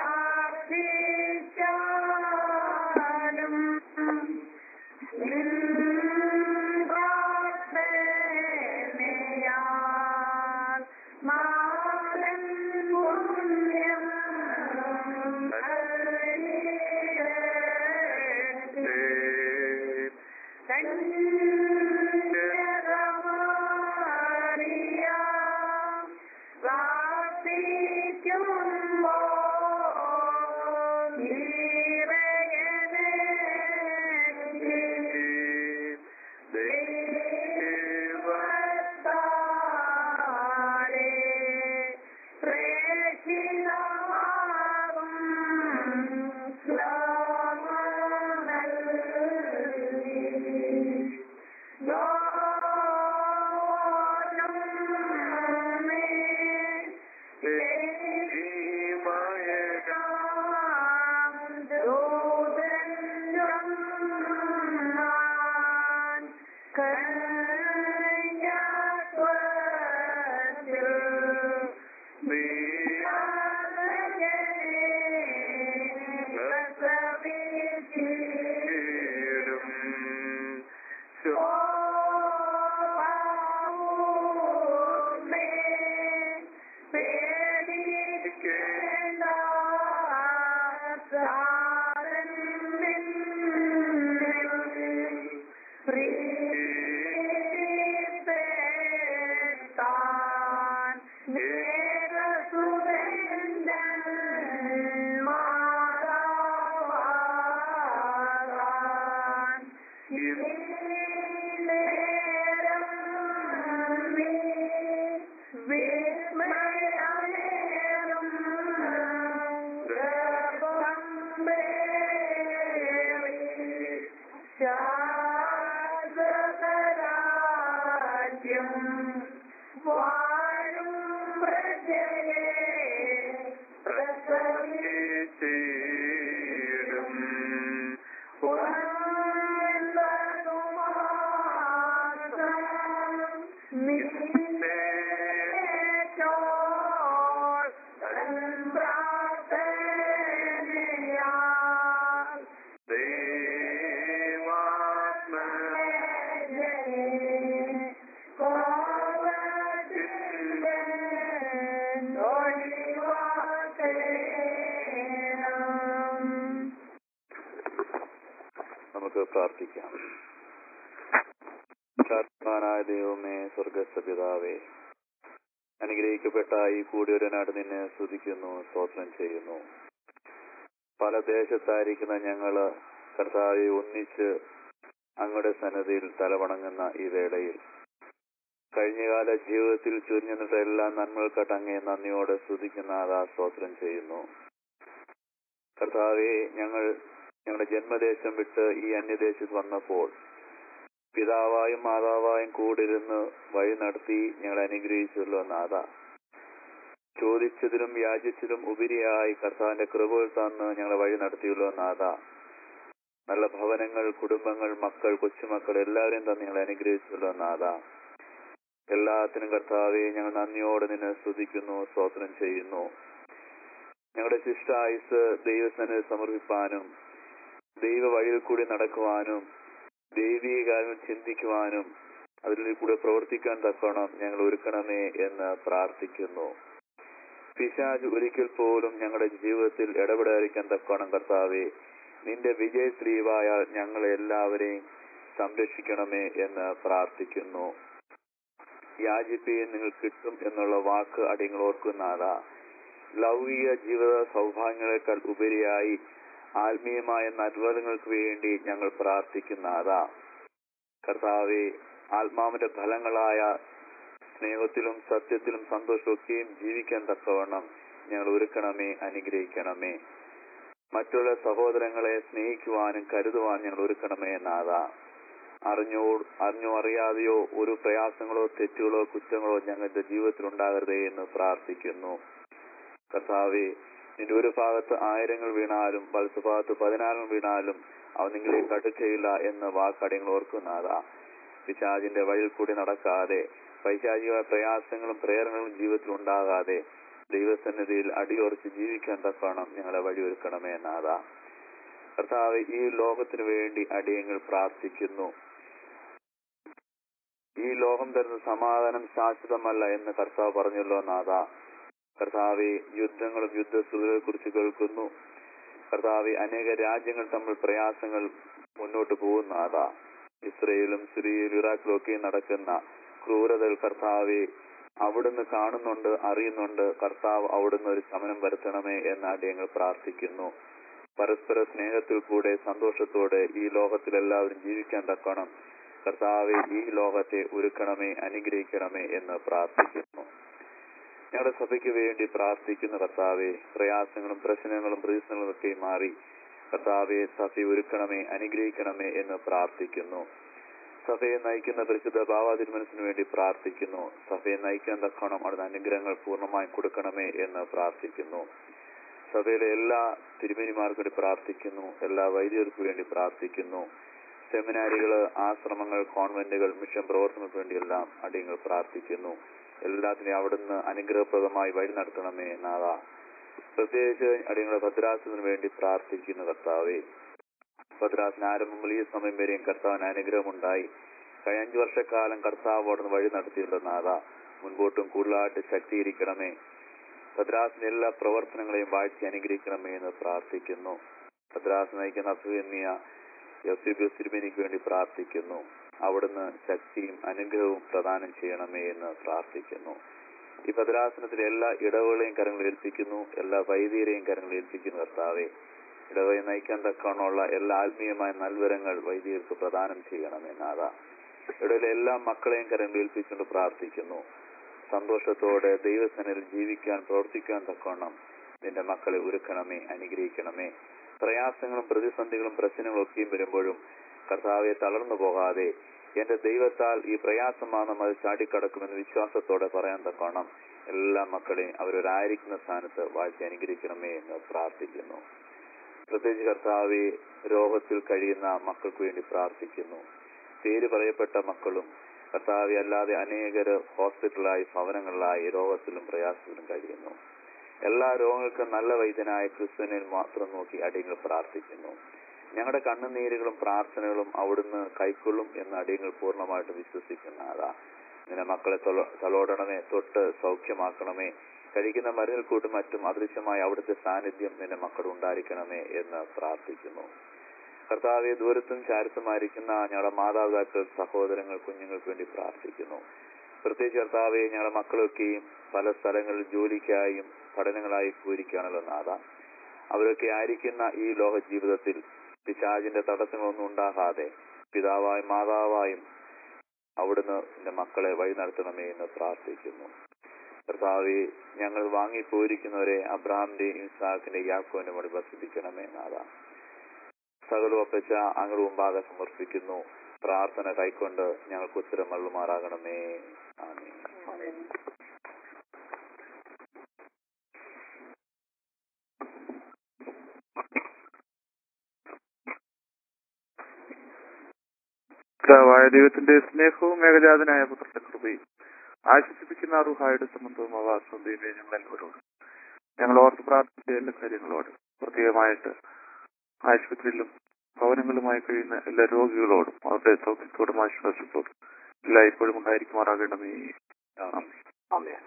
നമുക്ക് പ്രാർത്ഥിക്കാം ശാസ്ത്രനായ ദൈവമേ സ്വർഗസ്ഥ പിതാവേ അനുഗ്രഹിക്കപ്പെട്ട ഈ കൂടിയൊരനാട് നിന്നെ സ്തുതിക്കുന്നു സ്തോത്രം ചെയ്യുന്നു പല ദേശത്തായിരിക്കുന്ന ഞങ്ങള് കർത്താവെ ഒന്നിച്ച് അങ്ങയുടെ സന്നദ്ധിയിൽ തലവണങ്ങുന്ന ഈ വേളയിൽ കഴിഞ്ഞകാല ജീവിതത്തിൽ ചുരിഞ്ഞിട്ട എല്ലാ നന്മകൾക്കായിട്ട് അങ്ങേ നന്ദിയോടെ സ്തുതിക്കുന്ന അതാ സ്തോത്രം ചെയ്യുന്നു കർത്താവെ ഞങ്ങൾ ഞങ്ങളുടെ ജന്മദേശം വിട്ട് ഈ അന്യദേശത്ത് വന്നപ്പോൾ പിതാവായും മാതാവായും കൂടിരുന്ന് വഴി നടത്തി ഞങ്ങളെ അനുഗ്രഹിച്ചല്ലോ നാഥ ചോദിച്ചതിലും യാചിച്ചതിലും ഉപരിയായി കർത്താവിന്റെ കൃപകൾ തന്ന് ഞങ്ങളെ വഴി നടത്തിയല്ലോ നാഥ നല്ല ഭവനങ്ങൾ കുടുംബങ്ങൾ മക്കൾ കൊച്ചുമക്കൾ എല്ലാവരെയും തന്നെ ഞങ്ങൾ അനുഗ്രഹിച്ചല്ലോ നാഥ എല്ലാത്തിനും കർത്താവെ ഞങ്ങൾ നന്ദിയോടെ നിന്നെ സ്തുതിക്കുന്നു സ്തോത്രം ചെയ്യുന്നു ഞങ്ങളുടെ ശിഷ്ടായുസ് ദൈവസനെ സമർപ്പിപ്പാനും ദൈവ വഴിയിൽ കൂടി നടക്കുവാനും ദൈവീക കാര്യങ്ങൾ ചിന്തിക്കുവാനും അതിൽ കൂടെ പ്രവർത്തിക്കാൻ തക്കോണം ഞങ്ങൾ ഒരുക്കണമേ എന്ന് പ്രാർത്ഥിക്കുന്നു പിശാജ് ഒരിക്കൽ പോലും ഞങ്ങളുടെ ജീവിതത്തിൽ ഇടപെടാതിരിക്കാൻ തക്കോണം കർത്താവെ നിന്റെ വിജയശ്രീവായ ഞങ്ങളെ എല്ലാവരെയും സംരക്ഷിക്കണമേ എന്ന് പ്രാർത്ഥിക്കുന്നു യാചിപ്പേ നിങ്ങൾ കിട്ടും എന്നുള്ള വാക്ക് അടിയങ്ങൾ ഓർക്കുന്നാഥ ലൗകിക ജീവിത സൗഭാഗ്യങ്ങളെക്കാൾ ഉപരിയായി ആത്മീയമായ നന്മകൾക്ക് വേണ്ടി ഞങ്ങൾ പ്രാർത്ഥിക്കുന്നാഥ കർത്താവെ ആത്മാവിന്റെ ഫലങ്ങളായ സ്നേഹത്തിലും സത്യത്തിലും സന്തോഷമൊക്കെയും ജീവിക്കാൻ തക്കവണ്ണം ഞങ്ങൾ ഒരുക്കണമേ അനുഗ്രഹിക്കണമേ മറ്റുള്ള സഹോദരങ്ങളെ സ്നേഹിക്കുവാനും കരുതുവാനും ഞങ്ങൾ ഒരുക്കണമേ നാഥ അറിഞ്ഞോ അറിഞ്ഞോ അറിയാതെയോ ഒരു പ്രയാസങ്ങളോ തെറ്റുകളോ കുറ്റങ്ങളോ ഞങ്ങളുടെ ജീവിതത്തിൽ ഉണ്ടാകരുതേ എന്ന് പ്രാർത്ഥിക്കുന്നു കർത്താവെ നിന്റെ ഒരു ഭാഗത്ത് ആയിരങ്ങൾ വീണാലും വലത്തുഭാഗത്ത് പതിനായിരം വീണാലും അവൻ നിങ്ങളിലേക്ക് അടുക്കയില്ല എന്ന് വാക്കടിയങ്ങൾ ഓർക്കുന്നതാ പിശാചിന്റെ വഴിയിൽ കൂടി നടക്കാതെ പൈശാചിക പ്രയാസങ്ങളും പ്രേരണകളും ജീവിതത്തിൽ ഉണ്ടാകാതെ ദൈവസന്നിധിയിൽ അടിയുറച്ച് ജീവിക്കാൻ തക്കണം ഞങ്ങളെ വഴിയൊരുക്കണമേ നാഥ കർത്താവ് ഈ ലോകത്തിന് വേണ്ടി അടിയങ്ങൾ പ്രാർത്ഥിക്കുന്നു ഈ ലോകം തരുന്ന സമാധാനം ശാശ്വതമല്ല എന്ന് കർത്താവ് പറഞ്ഞല്ലോ നാഥ കർത്താവെ യുദ്ധങ്ങളും യുദ്ധസ്ഥിതികളെ കുറിച്ച് കേൾക്കുന്നു കർത്താവെ അനേക രാജ്യങ്ങൾ തമ്മിൽ പ്രയാസങ്ങൾ മുന്നോട്ട് പോകുന്നാഥ ഇസ്രയേലും സിറിയയിലും ഇറാഖിലും ഒക്കെ നടക്കുന്ന ക്രൂരതകൾ കർത്താവെ അവിടുന്ന് കാണുന്നുണ്ട് അറിയുന്നുണ്ട് കർത്താവ് അവിടുന്ന് ഒരു ശമനം വരുത്തണമേ എന്നാണ് ഞങ്ങൾ പ്രാർത്ഥിക്കുന്നു പരസ്പര സ്നേഹത്തിൽ കൂടെ സന്തോഷത്തോടെ ഈ ലോകത്തിൽ എല്ലാവരും ജീവിക്കാൻ തക്കണം കർത്താവെ ഈ ലോകത്തെ ഒരുക്കണമേ അനുഗ്രഹിക്കണമേ എന്ന് പ്രാർത്ഥിക്കുന്നു ഞങ്ങളുടെ സഭയ്ക്ക് വേണ്ടി പ്രാർത്ഥിക്കുന്ന കർത്താവെ പ്രയാസങ്ങളും പ്രശ്നങ്ങളും പ്രതിസന്ധികളും ഒക്കെ മാറി കർത്താവെ സഭയെ ഒരുക്കണമേ അനുഗ്രഹിക്കണമേ എന്ന് പ്രാർത്ഥിക്കുന്നു സഭയെ നയിക്കുന്ന പരിശുദ്ധ ഭാവാതിരുമനസിന് വേണ്ടി പ്രാർത്ഥിക്കുന്നു സഭയെ നയിക്കാൻ തക്കണം അവിടുന്ന് അനുഗ്രഹങ്ങൾ പൂർണ്ണമായും കൊടുക്കണമേ എന്ന് പ്രാർത്ഥിക്കുന്നു സഭയിലെ എല്ലാ തിരുമേനിമാർക്കും വേണ്ടി പ്രാർത്ഥിക്കുന്നു എല്ലാ വൈദികർക്കു വേണ്ടി പ്രാർത്ഥിക്കുന്നു സെമിനാരികള് ആശ്രമങ്ങൾ കോൺവെന്റുകൾ മിഷൻ പ്രവർത്തനങ്ങൾക്ക് വേണ്ടിയെല്ലാം അടിയങ്ങൾ പ്രാർത്ഥിക്കുന്നു എല്ലാത്തിനെയും അവിടുന്ന് അനുഗ്രഹപ്രദമായി വഴി നടത്തണമേ നാഥ പ്രത്യേകിച്ച് അടിയങ്ങളുടെ ഭദ്രാസനത്തിന് വേണ്ടി പ്രാർത്ഥിക്കുന്നു കർത്താവേ ഭദ്രാസന ആരംഭം മുതൽ ഈ സമയം വരെയും കർത്താവിന് അനുഗ്രഹമുണ്ടായി കഴിഞ്ഞ അഞ്ചു വർഷക്കാലം കർത്താവ് അവിടുന്ന് വഴി നടത്തിയുള്ള നാഥ മുൻപോട്ടും കൂടുതലായിട്ട് ശക്തീകരിക്കണമേ ഭദ്രാസിന്റെ എല്ലാ പ്രവർത്തനങ്ങളെയും വാഴ്ച അനുഗ്രഹിക്കണമേ എന്ന് പ്രാർത്ഥിക്കുന്നു ഭദ്രാസ് നയിക്കുന്ന അസുഖന്യ യോസിബിയസ് തിരുമേനിക്ക് വേണ്ടി പ്രാർത്ഥിക്കുന്നു അവിടുന്ന് ശക്തിയും അനുഗ്രഹവും പ്രദാനം ചെയ്യണമേ എന്ന് പ്രാർത്ഥിക്കുന്നു ഈ ഭദ്രാസനത്തിലെ എല്ലാ ഇടവുകളെയും കരങ്ങൾ ഏൽപ്പിക്കുന്നു എല്ലാ വൈദികരെയും കരങ്ങൾ ഏൽപ്പിക്കുന്നു കർത്താവെ ഇടവയെ നയിക്കാൻ തക്കവണ്ണമുള്ള എല്ലാ ആത്മീയമായ നൽവരങ്ങൾ വൈദികർക്ക് പ്രദാനം ചെയ്യണമേ നാഥ ഇടയിലെ എല്ലാ മക്കളെയും കരങ്ങൾ ഏൽപ്പിച്ചുകൊണ്ട് പ്രാർത്ഥിക്കുന്നു സന്തോഷത്തോടെ ദൈവസനിൽ ജീവിക്കാൻ പ്രവർത്തിക്കാൻ തക്കവണ്ണം നിന്റെ മക്കളെ ഒരുക്കണമേ അനുഗ്രഹിക്കണമേ പ്രയാസങ്ങളും പ്രതിസന്ധികളും പ്രശ്നങ്ങളും ഒക്കെയും വരുമ്പോഴും കർത്താവെ തളർന്നു പോകാതെ എന്റെ ദൈവത്താൽ ഈ പ്രയാസമാണ് അത് ചാടിക്കടക്കുമെന്ന് വിശ്വാസത്തോടെ പറയാൻ തക്കോണം എല്ലാ മക്കളെയും അവരൊരായിരിക്കുന്ന സ്ഥാനത്ത് വാഴ്ച അനുഗ്രഹിക്കണമേ എന്ന് പ്രാർത്ഥിക്കുന്നു പ്രത്യേകിച്ച് കർത്താവെ രോഗത്തിൽ കഴിയുന്ന മക്കൾക്ക് വേണ്ടി പ്രാർത്ഥിക്കുന്നു പേര് പറയപ്പെട്ട മക്കളും കർത്താവെ അല്ലാതെ അനേകര് ഹോസ്പിറ്റലായി ഭവനങ്ങളിലായി രോഗത്തിലും പ്രയാസത്തിലും കഴിയുന്നു എല്ലാ രോഗങ്ങൾക്കും നല്ല വൈദ്യനായ ക്രിസ്തുവിനിൽ മാത്രം നോക്കി അടിയങ്ങൾ പ്രാർത്ഥിക്കുന്നു ഞങ്ങളുടെ കണ്ണുനീരുകളും പ്രാർത്ഥനകളും അവിടുന്ന് കൈക്കൊള്ളും എന്ന് അടിയങ്ങൾ പൂർണ്ണമായിട്ട് വിശ്വസിക്കുന്ന ആളാ നിന്നെ മക്കളെ തൊല- തലോടണമേ തൊട്ട് സൗഖ്യമാക്കണമേ കഴിക്കുന്ന മരുന്നിൽ കൂട്ടും മറ്റും അദൃശ്യമായ അവിടുത്തെ സാന്നിധ്യം നിന്റെ മക്കൾ ഉണ്ടായിരിക്കണമേ എന്ന് പ്രാർത്ഥിക്കുന്നു കർത്താവെ ദൂരത്തും ചാരത്തുമായിരിക്കുന്ന ഞങ്ങളുടെ മാതാപിതാക്കൾ സഹോദരങ്ങൾ കുഞ്ഞുങ്ങൾക്ക് വേണ്ടി പ്രാർത്ഥിക്കുന്നു പ്രത്യേകിച്ച് കർത്താവെ ഞങ്ങളുടെ മക്കളൊക്കെയും പല സ്ഥലങ്ങളിൽ ജോലിക്കായും പഠനങ്ങളായി പോയിരിക്കുകയാണല്ലോ നാഥ അവരൊക്കെ ആയിരിക്കുന്ന ഈ ലോക ജീവിതത്തിൽ പിശാചിന്റെ തടസ്സങ്ങളൊന്നും ഉണ്ടാകാതെ പിതാവായും മാതാവായും അവിടുന്ന് എന്റെ മക്കളെ വഴി നടത്തണമേ എന്ന് പ്രാർത്ഥിക്കുന്നു കർത്താവെ ഞങ്ങൾ വാങ്ങിപ്പോയിരിക്കുന്നവരെ അബ്രാമിന്റെയും ഇസാഖിന്റെയും യാക്കോന്റെ വഴി വസിപ്പിക്കണമേ നാഥ സകലവും അപ്പച്ച അങ്ങ് മുമ്പാകെ സമർപ്പിക്കുന്നു പ്രാർത്ഥന കൈക്കൊണ്ട് ഞങ്ങൾക്ക് ഉത്തരം മള്ളുമാറാകണമേ ആമേൻ പിതാവായ ദൈവത്തിന്റെ സ്നേഹവും ഏകജാതനായ പുത്രന്റെ കൃപയും ആശ്വസിപ്പിക്കുന്ന അറുഹായുടെ സംബന്ധവും ആവാസവും ദൈവം ഞങ്ങൾ എല്ലാവരോടും ഞങ്ങൾ ഓർത്ത് പ്രാർത്ഥിച്ച എല്ലാ കാര്യങ്ങളോടും പ്രത്യേകമായിട്ട് ആശുപത്രിയിലും ഭവനങ്ങളുമായി കഴിയുന്ന എല്ലാ രോഗികളോടും അവരുടെ സൗഖ്യത്തോടും ആശ്വാസത്തോടും എല്ലാ ഇപ്പോഴും ഉണ്ടായിരിക്കുമാറാകണമേ ആമേൻ. ആമേൻ.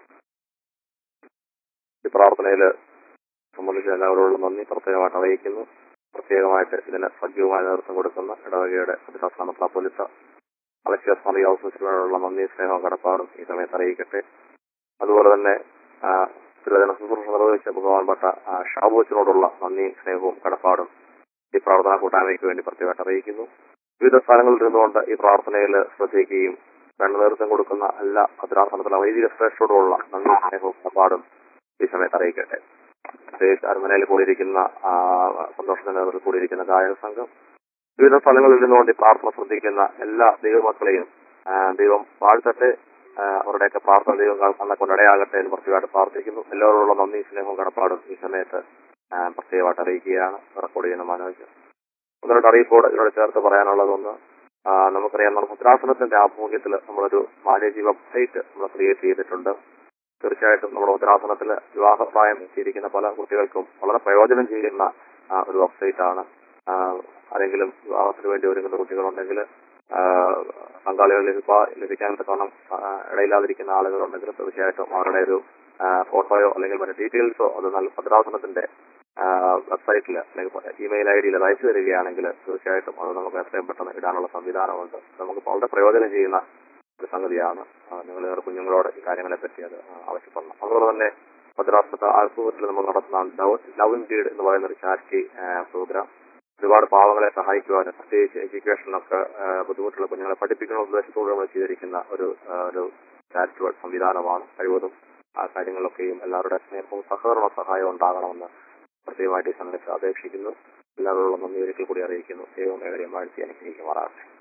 ഈ പ്രാർത്ഥനയിൽ സംബന്ധിച്ച എല്ലാവരോടും നന്ദി പ്രത്യേകമായിട്ട് അറിയിക്കുന്നു പ്രത്യേകമായിട്ട് ഇതിന് സജീവമായ നേതൃത്വം കൊടുക്കുന്ന ഇടവകയുടെ അതിശാസ്ത്ര മെത്രാപ്പൊലിത്ത അലക്ഷ്യസ് മറിയാവുസിനോടുള്ള നന്ദി സ്നേഹവും കടപ്പാടും ഈ സമയത്ത് അറിയിക്കട്ടെ അതുപോലെ തന്നെ ആ, തിരുവചന ശുശ്രൂഷ നിർവഹിച്ച ബഹുമാനപ്പെട്ട ആ, ഷാബുച്ചിനോടുള്ള നന്ദി സ്നേഹവും കടപ്പാടും ഈ പ്രാർത്ഥനാ കൂട്ടായ്മയ്ക്ക് വേണ്ടി പ്രത്യേകമായിട്ട് അറിയിക്കുന്നു വിവിധ സ്ഥലങ്ങളിൽ ഇരുന്നുകൊണ്ട് ഈ പ്രാർത്ഥനയിൽ ശ്രദ്ധിക്കുകയും വേണ്ട നേതൃത്വം കൊടുക്കുന്ന എല്ലാ ഭദ്രാസനത്തിലെ വൈദിക ശ്രേഷ്ഠരോടുള്ള നന്ദി സ്നേഹവും കടപ്പാടും ഈ സമയത്ത് അറിയിക്കട്ടെ പ്രത്യേകിച്ച് അരമനയിൽ കൂടിയിരിക്കുന്ന ആ, സന്തോഷത്തിന്റെ നേതൃത്വത്തിൽ കൂടിയിരിക്കുന്ന ഗായക സംഘം വിവിധ സ്ഥലങ്ങളിൽ ഇരുന്നുകൊണ്ട് ഈ പ്രാർത്ഥന ശ്രദ്ധിക്കുന്ന എല്ലാ ദൈവമക്കളെയും ആ, ദൈവം വാഴ്ത്തട്ടെ ആ, അവരുടെയൊക്കെ പ്രാർത്ഥന ദൈവം കേൾക്കുന്ന കൊണ്ടടയാകട്ടെ എന്ന് പ്രത്യേകമായിട്ട് പ്രാർത്ഥിക്കുന്നു എല്ലാവരോടുള്ള നന്ദി സ്നേഹവും കടപ്പാടും ഈ സമയത്ത് ആ, പ്രത്യേകമായിട്ട് അറിയിക്കുകയാണ് റെക്കോർഡ് ചെയ്യുന്ന മനോജ് ഒന്നുകൂടെ അറിയിപ്പോട് ഇതിനോട് ചേർത്ത് പറയാനുള്ളതൊന്ന് ആ, നമുക്കറിയാം നമ്മുടെ മുദ്രാസനത്തിന്റെ ആഭിമുഖ്യത്തിൽ നമ്മളൊരു മാനേജി വെബ്സൈറ്റ് നമ്മൾ ക്രിയേറ്റ് ചെയ്തിട്ടുണ്ട് തീർച്ചയായിട്ടും നമ്മുടെ ഉത്തരാസനത്തിൽ വിവാഹപ്രായം എത്തിയിരിക്കുന്ന പല കുട്ടികൾക്കും വളരെ പ്രയോജനം ചെയ്യുന്ന ആ, ഒരു വെബ്സൈറ്റ് ആണ് ആ, ആരെങ്കിലും വിവാഹത്തിന് വേണ്ടി ഒരുങ്ങുന്ന കുട്ടികളുണ്ടെങ്കിൽ ആ, പങ്കാളികൾ ലഭിക്കാ- ലഭിക്കാൻ തക്കവണ്ണം ആ, ഇടയില്ലാതിരിക്കുന്ന ആളുകളുണ്ടെങ്കിൽ തീർച്ചയായിട്ടും അവരുടെ ഒരു ആ, ഫോട്ടോയോ അല്ലെങ്കിൽ മറ്റു ഡീറ്റെയിൽസോ അത് നല്ല ഭദ്രാസനത്തിന്റെ വെബ്സൈറ്റിൽ അല്ലെങ്കിൽ ഇമെയിൽ ഐ ഡിയിൽ അത് അയച്ചു തരികയാണെങ്കിൽ തീർച്ചയായിട്ടും അത് നമുക്ക് എത്രയും പെട്ടെന്ന് ഇടാനുള്ള സംവിധാനമുണ്ട് നമുക്ക് വളരെ പ്രയോജനം ചെയ്യുന്ന ഒരു സംഗതിയാണ് ആ, നിങ്ങൾ നിങ്ങളുടെ കുഞ്ഞുങ്ങളോട് ഈ കാര്യങ്ങളെ പറ്റി അത് ആ, ആവശ്യപ്പെടണം അതുപോലെ തന്നെ ഭദ്രാസനത്തെ ആത്മഹത്യത്തിൽ നമ്മൾ നടത്തുന്ന ലവ് ഇൻ ഡീഡ് എന്ന് പറയുന്ന ഒരു ചാരിറ്റി പ്രോഗ്രാം ഒരുപാട് പാവങ്ങളെ സഹായിക്കുവാനും പ്രത്യേകിച്ച് എഡ്യൂക്കേഷനൊക്കെ ആ, ബുദ്ധിമുട്ടുള്ള കുഞ്ഞുങ്ങളെ പഠിപ്പിക്കുന്ന ഉദ്ദേശത്തോടെ നമ്മൾ ചെയ്തിരിക്കുന്ന ഒരു ആ, ഒരു ചാരിറ്റബിൾ സംവിധാനമാണ് കഴിവതും ആ കാര്യങ്ങളിലൊക്കെയും എല്ലാവരുടെ സ്നേഹവും സഹകരണ സഹായവും ഉണ്ടാകണമെന്ന് പ്രത്യേകമായിട്ട് ഈ സമയത്ത് അപേക്ഷിക്കുന്നു എല്ലാവരോടും നന്ദി ഒരിക്കൽ കൂടി അറിയിക്കുന്നു ദൈവം ഏവരെയും വാഴ്ത്തി അനുഗ്രഹിക്കുമാറാകട്ടെ